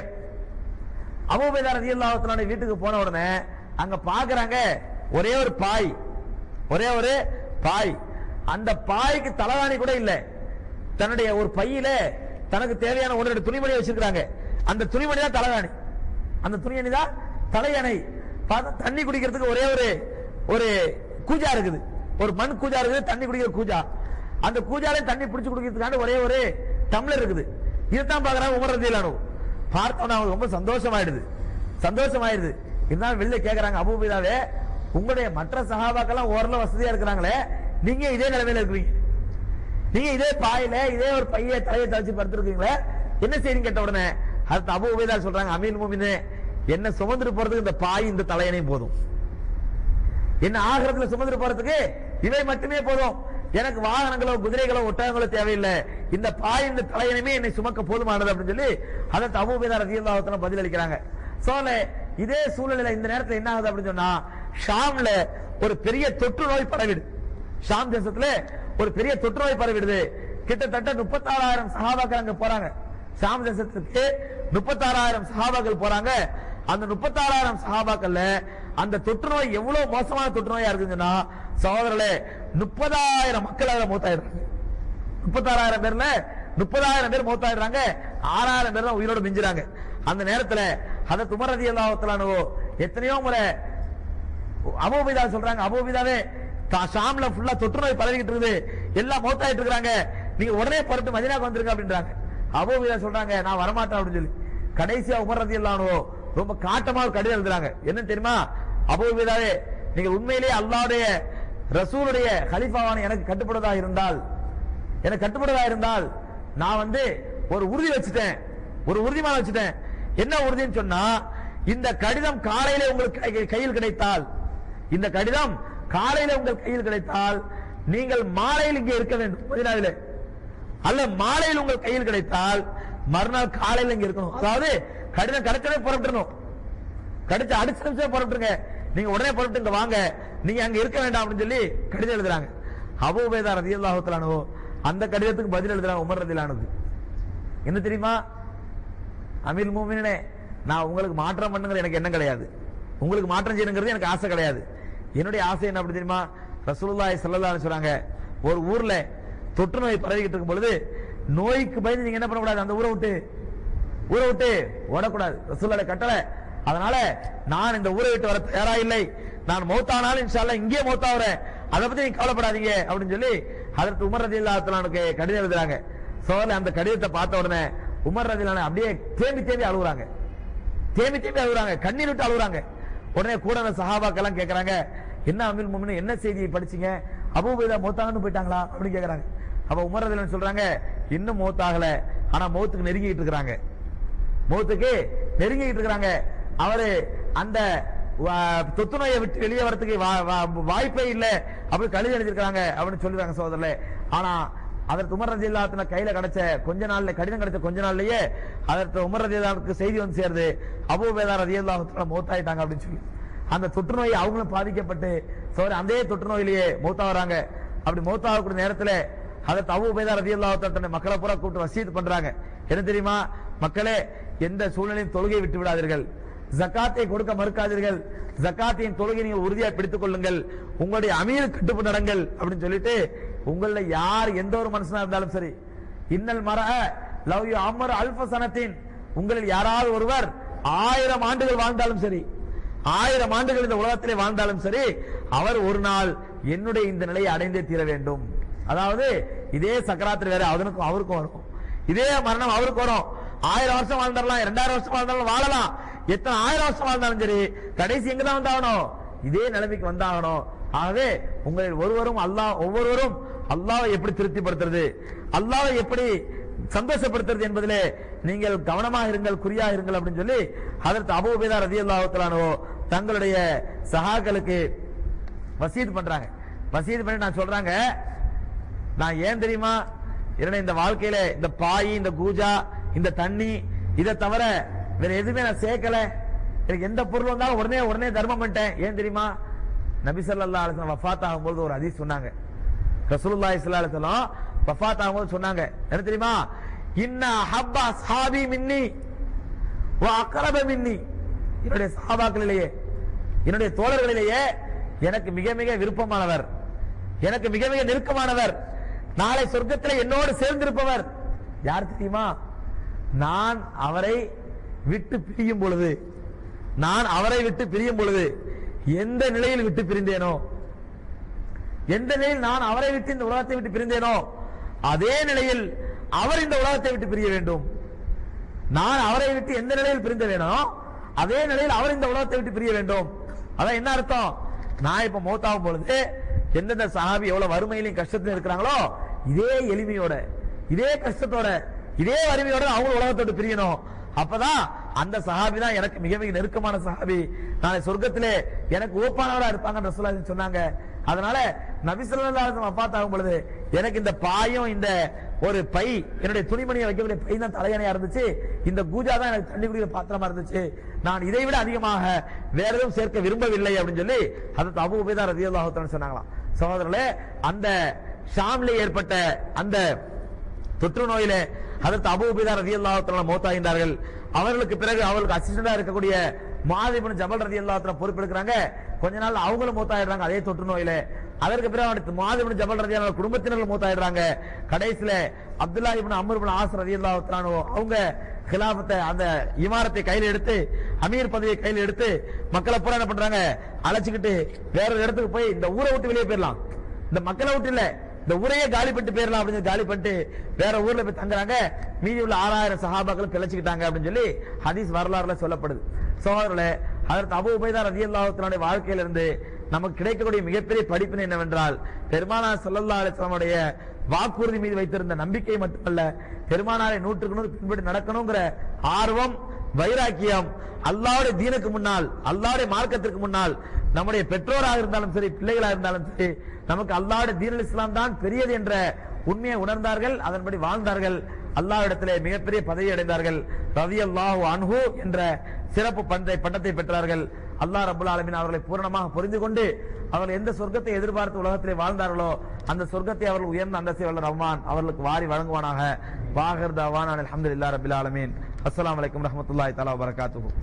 அபூபைதா ரதியல்லாஹு தஆலா வீட்டுக்கு போன உடனே அங்க பாக்குறாங்க ஒரே ஒரு பாய் ஒரே ஒரு பாய் அந்த பாய்க்கு தலகாணி கூட இல்ல தன்னுடைய ஒரு பையில தனக்கு தேவையான ஒரு ரெண்டு துணிமணி வச்சிருக்காங்க அந்த துணிமணி தான் தலகாணி அந்த துணிமணி தான் தலையணை பார்த்தா தண்ணி குடிக்கிறதுக்கு ஒரே ஒரு ஒரு கூஜா இருக்குது ஒரு மண் கூஜா இருக்குது தண்ணி குடிக்கிற கூஜா அந்த கூஜாலே தண்ணி பிடிச்சு குடிக்கிறதுக்காண்டி ஒரே ஒரு டம்ளர் இருக்குது இதுதான் பாக்குறாங்க உமர் ரதியலானு பார்த்தோன்னா அவங்களுக்கு ரொம்ப சந்தோஷமாயிடுது சந்தோஷமாயிடுது இருந்தாலும் வெளில கேக்குறாங்க அபூபிதாவே உங்களுடைய மற்ற சகாபாக்கெல்லாம் ஓரளவு வசதியா இருக்கிறாங்களே நீங்க இதே நிலைமையில இருக்கிறீங்க நீங்க இதே பாயில இதே ஒரு பைய தலையை தச்சு படுத்திருக்கீங்களே என்ன செய்றீங்க கேட்ட உடனே அடுத்து அபு உபைதா சொல்றாங்க அமீன் மூமினே என்ன சுமந்துட்டு போறதுக்கு இந்த பாய் இந்த தலையணையும் போதும் என்ன ஆகிறதுல சுமந்துட்டு போறதுக்கு இவை மட்டுமே போதும் எனக்கு வாகனங்களோ குதிரைகளோ ஒட்டகங்களோ தேவையில்லை இந்த பாய் இந்த தலையணமே என்னை சுமக்க போதுமானது அப்படின்னு சொல்லி அதை அபூபேதா ரதியல்லாஹுத்தன பதில் அளிக்கிறாங்க சோல இதே சூழ்நிலையில இந்த நேரத்துல என்ன ஆகுது அப்படின்னு சொன்னா ஷாம்ல ஒரு பெரிய தொற்று நோய் பரவிடு ஷாம் தேசத்துல ஒரு பெரிய தொற்று நோய் பரவிடுது கிட்டத்தட்ட முப்பத்தாறாயிரம் சஹாபாக்கள் அங்க போறாங்க ஷாம் தேசத்துக்கு முப்பத்தாறாயிரம் சஹாபாக்கள் போறாங்க அந்த முப்பத்தாறாயிரம் சஹாபாக்கள்ல அந்த தொற்று நோய் எவ்வளவு மோசமான தொற்று நோயா இருக்குங்கன்னா சகோதரர்களே முப்பதாயிரம் மக்கள் அதுல மூத்தாயிடுறாங்க முப்பத்தாறாயிரம் பேர்ல முப்பதாயிரம் பேர் மூத்தாயிடுறாங்க ஆறாயிரம் பேர் தான் உயிரோட மிஞ்சுறாங்க அந்த நேரத்துல அத துமரதி அல்லாஹத்தலானவோ எத்தனையோ முறை அபோபிதா சொல்றாங்க அபோபிதாவே தா- ஷாம்ல ஃபுல்லா தொற்று நோய் பரவிக்கிட்டு இருக்குது எல்லாம் மௌத்தாயிட்டு இருக்காங்க நீங்க உடனே புறட்டு மதினாக்கு வந்துருங்க அப்படின்றாங்க அபோபிதா சொல்றாங்க நான் வரமாட்டேன் அப்படின்னு சொல்லி கடைசியா உமர் ரதி ரொம்ப காட்டமா ஒரு கடிதம் எழுதுறாங்க என்ன தெரியுமா அபோபிதாவே நீங்க உண்மையிலேயே அல்லாஹ்வுடைய ரசூலுடைய கலிஃபாவான எனக்கு கட்டுப்படுவதா இருந்தால் எனக்கு கட்டுப்படுவதா இருந்தால் நான் வந்து ஒரு உறுதி வச்சுட்டேன் ஒரு உறுதிமான வச்சுட்டேன் என்ன உறுதின்னு சொன்னா இந்த கடிதம் காலையில உங்களுக்கு கை- கையில் கிடைத்தால் இந்த கடிதம் காலையில உங்கள் கையில் கிடைத்தால் நீங்கள் மாலையில் இங்கே இருக்க வேண்டும் மதினாவிலே அல்ல மாலையில் உங்கள் கையில் கிடைத்தால் மறுநாள் காலையில இங்க இருக்கணும் அதாவது கடிதம் கிடைச்சதே புறப்பட்டுணும் கடிச்சு அடுத்த நிமிஷம் புறப்பட்டுருங்க நீங்க உடனே புறப்பட்டு இங்க வாங்க நீங்க அங்க இருக்க வேண்டாம் அப்படின்னு சொல்லி கடிதம் எழுதுறாங்க அபூபேதா ரதியல்லாஹு தஆலானு அந்த கடிதத்துக்கு பதில் எழுதுறாங்க உமர் ரதியல்லானுக்கு என்ன தெரியுமா அமீர் மூமினே நான் உங்களுக்கு மாற்றம் பண்ணுங்கிற எனக்கு என்ன கிடையாது உங்களுக்கு மாற்றம் செய்யணுங்கிறது எனக்கு ஆசை கிடையாது என்னுடைய ஆசை என்ன அப்படி தெரியுமா ரசூலுல்லாஹி ஸல்லல்லாஹு அலைஹி சொல்றாங்க ஒரு ஊர்ல தொற்று நோய் பரவிக்கிட்டு இருக்கும் பொழுது நோய்க்கு பயந்து நீங்க என்ன பண்ணக்கூடாது அந்த ஊரை விட்டு ஊரை விட்டு ஓடக்கூடாது ரசூலுல்லாஹி கட்டளை அதனால நான் இந்த ஊரை விட்டு வர தயாரா இல்லை நான் மௌத்தானாலும் இன்ஷால்லா இங்கே மௌத்தாவுறேன் அதை பத்தி நீங்க கவலைப்படாதீங்க அப்படின்னு சொல்லி அதற்கு உமர் ரதி அல்லாத்தலானுக்கு கடிதம் எழுதுறாங்க சோழ அந்த கடிதத்தை பார்த்த உடனே உமர் ரதிலான அப்படியே தேம்பி தேம்பி அழுகுறாங்க தேம்பி தேம்பி அழுகுறாங்க கண்ணீர் விட்டு அழுகுறாங்க உடனே கூட அந்த சஹாபாக்கெல்லாம் கேக்குறாங்க என்ன அமீர் முமின் என்ன செய்தியை படிச்சீங்க அபூபைதா மௌத்தாங்கன்னு போயிட்டாங்களா அப்படின்னு கேக்குறாங்க அப்ப உமர் ரதிலான் சொல்றாங்க இன்னும் மௌத்தாகல ஆனா மௌத்துக்கு நெருங்கிட்டு இருக்கிறாங்க மௌத்துக்கு நெருங்கிட்டு இருக்கிறாங்க அவரு அந்த வா- தொத்து நோயை விட்டு வெளியே வரதுக்கு வா- வா- வாய்ப்பே இல்ல அப்படி கழுதி எழுதிருக்காங்க அப்படின்னு சொல்லிருக்காங்க சோதரர்களே ஆனா அதற்கு உமர் ரதி இல்லாத்தின கையில கிடைச்ச கொஞ்ச நாள்ல கடிதம் கிடைச்ச கொஞ்ச நாள்லயே அதற்கு உமர் ரதி இல்லாத்துக்கு செய்தி வந்து சேருது அபூபேதா ரதி இல்லாத்துல மௌத்தாயிட்டாங்க அப்படின்னு சொல்லி அந்த தொற்று நோய் அவங்களும் பாதிக்கப்பட்டு சோதரி அதே தொற்று நோயிலேயே மௌத்தா வராங்க அப்படி மௌத்தாகக்கூடிய நேரத்துல அதற்கு அபூபேதா ரதி இல்லாத்த மக்களை பூரா கூப்பிட்டு வசீத் பண்றாங்க என்ன தெரியுமா மக்களே எந்த சூழ்நிலையும் தொழுகை விட்டு விடாதீர்கள் ஜக்காத்தை கொடுக்க மறுக்காதீர்கள் ஜக்காத்தின் தொழுகை நீங்கள் உறுதியா பிடித்துக் கொள்ளுங்கள் உங்களுடைய அமீர் கட்டுப்பட்டு நடங்கள் அப்படின்னு சொல்லிட்டு உங்கள யார் எந்த ஒரு மனுஷனா இருந்தாலும் சரி இன்னல் மர லவ் யூ அமர் அல்பசனத்தின் உங்களில் யாராவது ஒருவர் ஆயிரம் ஆண்டுகள் வாழ்ந்தாலும் சரி ஆயிரம் ஆண்டுகள் இந்த உலகத்திலே வாழ்ந்தாலும் சரி அவர் ஒரு நாள் என்னுடைய இந்த நிலையை அடைந்தே தீர வேண்டும் அதாவது இதே சக்கராத்திரி வேற அவனுக்கும் அவருக்கும் வரும் இதே மரணம் அவருக்கு வரும் ஆயிரம் வருஷம் வாழ்ந்துடலாம் இரண்டாயிரம் வருஷம் வாழ்ந்தாலும் வாழலாம் எத்தனை ஆயிரம் வருஷம் வாழ்ந்தாலும் சரி கடைசி எங்க தான் வந்தாகணும் இதே நிலைமைக்கு வந்தாகணும் ஆகவே உங்களில் ஒருவரும் அல்லாஹ் ஒவ்வொருவரும் அல்லாஹ்வை எப்படி திருப்திப்படுத்துறது அல்லாஹ்வை எப்படி சந்தோஷப்படுத்துறது என்பதிலே நீங்கள் கவனமாக இருங்கள் குறியாக இருங்கள் அப்படின்னு சொல்லி அதற்கு அபூபேதா ரதி அல்லாஹலானோ தங்களுடைய சகாக்களுக்கு வசீது பண்றாங்க வசீது பண்ணி நான் சொல்றாங்க நான் ஏன் தெரியுமா என்னுடைய இந்த வாழ்க்கையில இந்த பாய் இந்த கூஜா இந்த தண்ணி இதை தவிர வேற எதுவுமே நான் சேர்க்கல எனக்கு எந்த பொருள் வந்தாலும் உடனே உடனே தர்மம் பண்ணிட்டேன் ஏன் தெரியுமா நபி ஸல்லல்லாஹு அலைஹி வஸல்லம் வஃபாத் ஆகும்போது ஒரு ஹதீஸ் சொன்னாங்க ரசூலுல்லாஹி ஸல்லல்லாஹு அலைஹி வஸல்லம் வஃபாத் ஆகும்போது சொன்னாங்க என்ன தெரியுமா இன்ன ஹப்பா சாபி மின்னி வ அக்ரப மின்னி என்னுடைய சஹாபாக்களிலேயே என்னுடைய தோழர்களிலேயே எனக்கு மிக மிக விருப்பமானவர் எனக்கு மிக மிக நெருக்கமானவர் நாளை சொர்க்கத்தில் என்னோடு சேர்ந்திருப்பவர் யார் தெரியுமா நான் அவரை விட்டு பிரியும் பொழுது நான் அவரை விட்டு பிரியும் பொழுது எந்த நிலையில் விட்டு பிரிந்தேனோ எந்த நிலையில் நான் அவரை விட்டு இந்த உலகத்தை விட்டு பிரிந்தேனோ அதே நிலையில் அவர் இந்த உலகத்தை விட்டு பிரிய வேண்டும் நான் அவரை விட்டு எந்த நிலையில் பிரிந்த வேணும் அதே நிலையில் அவர் இந்த உலகத்தை விட்டு பிரிய வேண்டும் அதான் என்ன அர்த்தம் நான் இப்ப மௌத்தாகும் பொழுது எந்தெந்த சஹாபி எவ்வளவு வறுமையிலையும் கஷ்டத்திலும் இருக்கிறாங்களோ இதே எளிமையோட இதே கஷ்டத்தோட இதே வறுமையோட அவங்க உலகத்தை விட்டு பிரியணும் அப்பதான் அந்த சஹாபி தான் எனக்கு மிக மிக நெருக்கமான சஹாபி நாளை சொர்க்கத்திலே எனக்கு ஓப்பானவரா இருப்பாங்க ரசூலுல்லாஹி சொன்னாங்க அதனால நபி ஸல்லல்லாஹு அலைஹி வஸல்லம் வஃபாத் ஆகும் பொழுது எனக்கு இந்த பாயும் இந்த ஒரு பை என்னுடைய துணிமணியை வைக்கக்கூடிய பை தான் தலையணையா இருந்துச்சு இந்த கூஜா தான் எனக்கு தண்ணி குடிக்கிற பாத்திரமா இருந்துச்சு நான் இதை விட அதிகமாக வேற எதுவும் சேர்க்க விரும்பவில்லை அப்படின்னு சொல்லி அதற்கு அபு உபேதா ரதியல்லாஹு தஆலா சொன்னாங்களாம் சகோதரர்களே அந்த ஷாம்ல ஏற்பட்ட அந்த தொற்று நோயிலே அதற்கு அபு உபேதா ரதியல்லாஹு தஆலா மௌத்தாகின்றார்கள் அவர்களுக்கு பிறகு அவர்களுக்கு அசிஸ்டண்டா இருக்கக்கூடிய மாதிபன் ஜபல் ரதியல்லாஹு தஆலா பொறுப்பெடுக்கிறாங்க கொஞ்ச நாள் அவங்களும் மௌத்தாயிடுறாங்க அதே தொற்று நோயிலே அதற்கு பிறகு அவனுக்கு மாதிபன் ஜபல் ரதியல்லாஹு குடும்பத்தினர்கள் மௌத்தாயிடுறாங்க கடைசியில Abdullah ibn Amr ibn As ரதியல்லாஹு தஆலா அவங்க கிலாபத்தை அந்த இமாரத்தை கையில எடுத்து அமீர் பதவியை கையில எடுத்து மக்களை பூரா என்ன பண்றாங்க அழைச்சுக்கிட்டு வேற ஒரு இடத்துக்கு போய் இந்த ஊரை விட்டு வெளியே போயிடலாம் இந்த மக்களை விட்டு இல்ல இந்த ஊரையே காலி பண்ணிட்டு போயிடலாம் அப்படின்னு சொல்லி காலி பண்ணிட்டு வேற ஊர்ல போய் தங்குறாங்க மீதி உள்ள ஆறாயிரம் சஹாபாக்கள் பிழைச்சுக்கிட்டாங்க அப்படின்னு சொல்லி ஹதீஸ் வரலாறுல சொல்லப்படுது சோதரர்களே அதற்கு அபு உபைதா ரதியல்லாஹுடைய வாழ்க்கையில இருந்து நமக்கு கிடைக்கக்கூடிய மிகப்பெரிய படிப்பினை என்னவென்றால் பெருமானார் ஸல்லல்லாஹு அலைஹி வஸல்லமுடைய வாக்குறுதி மீது வைத்திருந்த நம்பிக்கை மட்டுமல்ல பெருமானாரை நூற்றுக்கு நூறு பின்பற்றி நடக்கணுங்கிற ஆர்வம் வைராக்கியம் அல்லாவுடைய தீனுக்கு முன்னால் அல்லாவுடைய மார்க்கத்திற்கு முன்னால் நம்முடைய பெற்றோராக இருந்தாலும் சரி பிள்ளைகளாக இருந்தாலும் சரி நமக்கு அல்லாவுடைய தீனல் இஸ்லாம் தான் பெரியது என்ற உண்மையை உணர்ந்தார்கள் அதன்படி வாழ்ந்தார்கள் அல்லாஹ்விடத்திலே மிகப்பெரிய பதவி அடைந்தார்கள் ரவி அல்லாஹு அன்ஹு என்ற சிறப்பு பண்டை பட்டத்தை பெற்றார்கள் அல்லாஹ் ரபுல் ஆலமீன் அவர்களை பூரணமாக புரிந்து கொண்டு அவர்கள் எந்த சொர்க்கத்தை எதிர்பார்த்து உலகத்திலே வாழ்ந்தார்களோ அந்த சொர்க்கத்தை அவர்கள் உயர்ந்த அந்தஸ்தை வல்ல ரஹ்மான் அவர்களுக்கு வாரி வழங்குவானாக வாகர் தவான் அல்ஹம்துலில்லாஹ் ரபில் ஆலமீன் அஸ்ஸலாமு அலைக்கும் ரஹ்மத்துல்லாஹி தஆலா வபரகாத்துஹு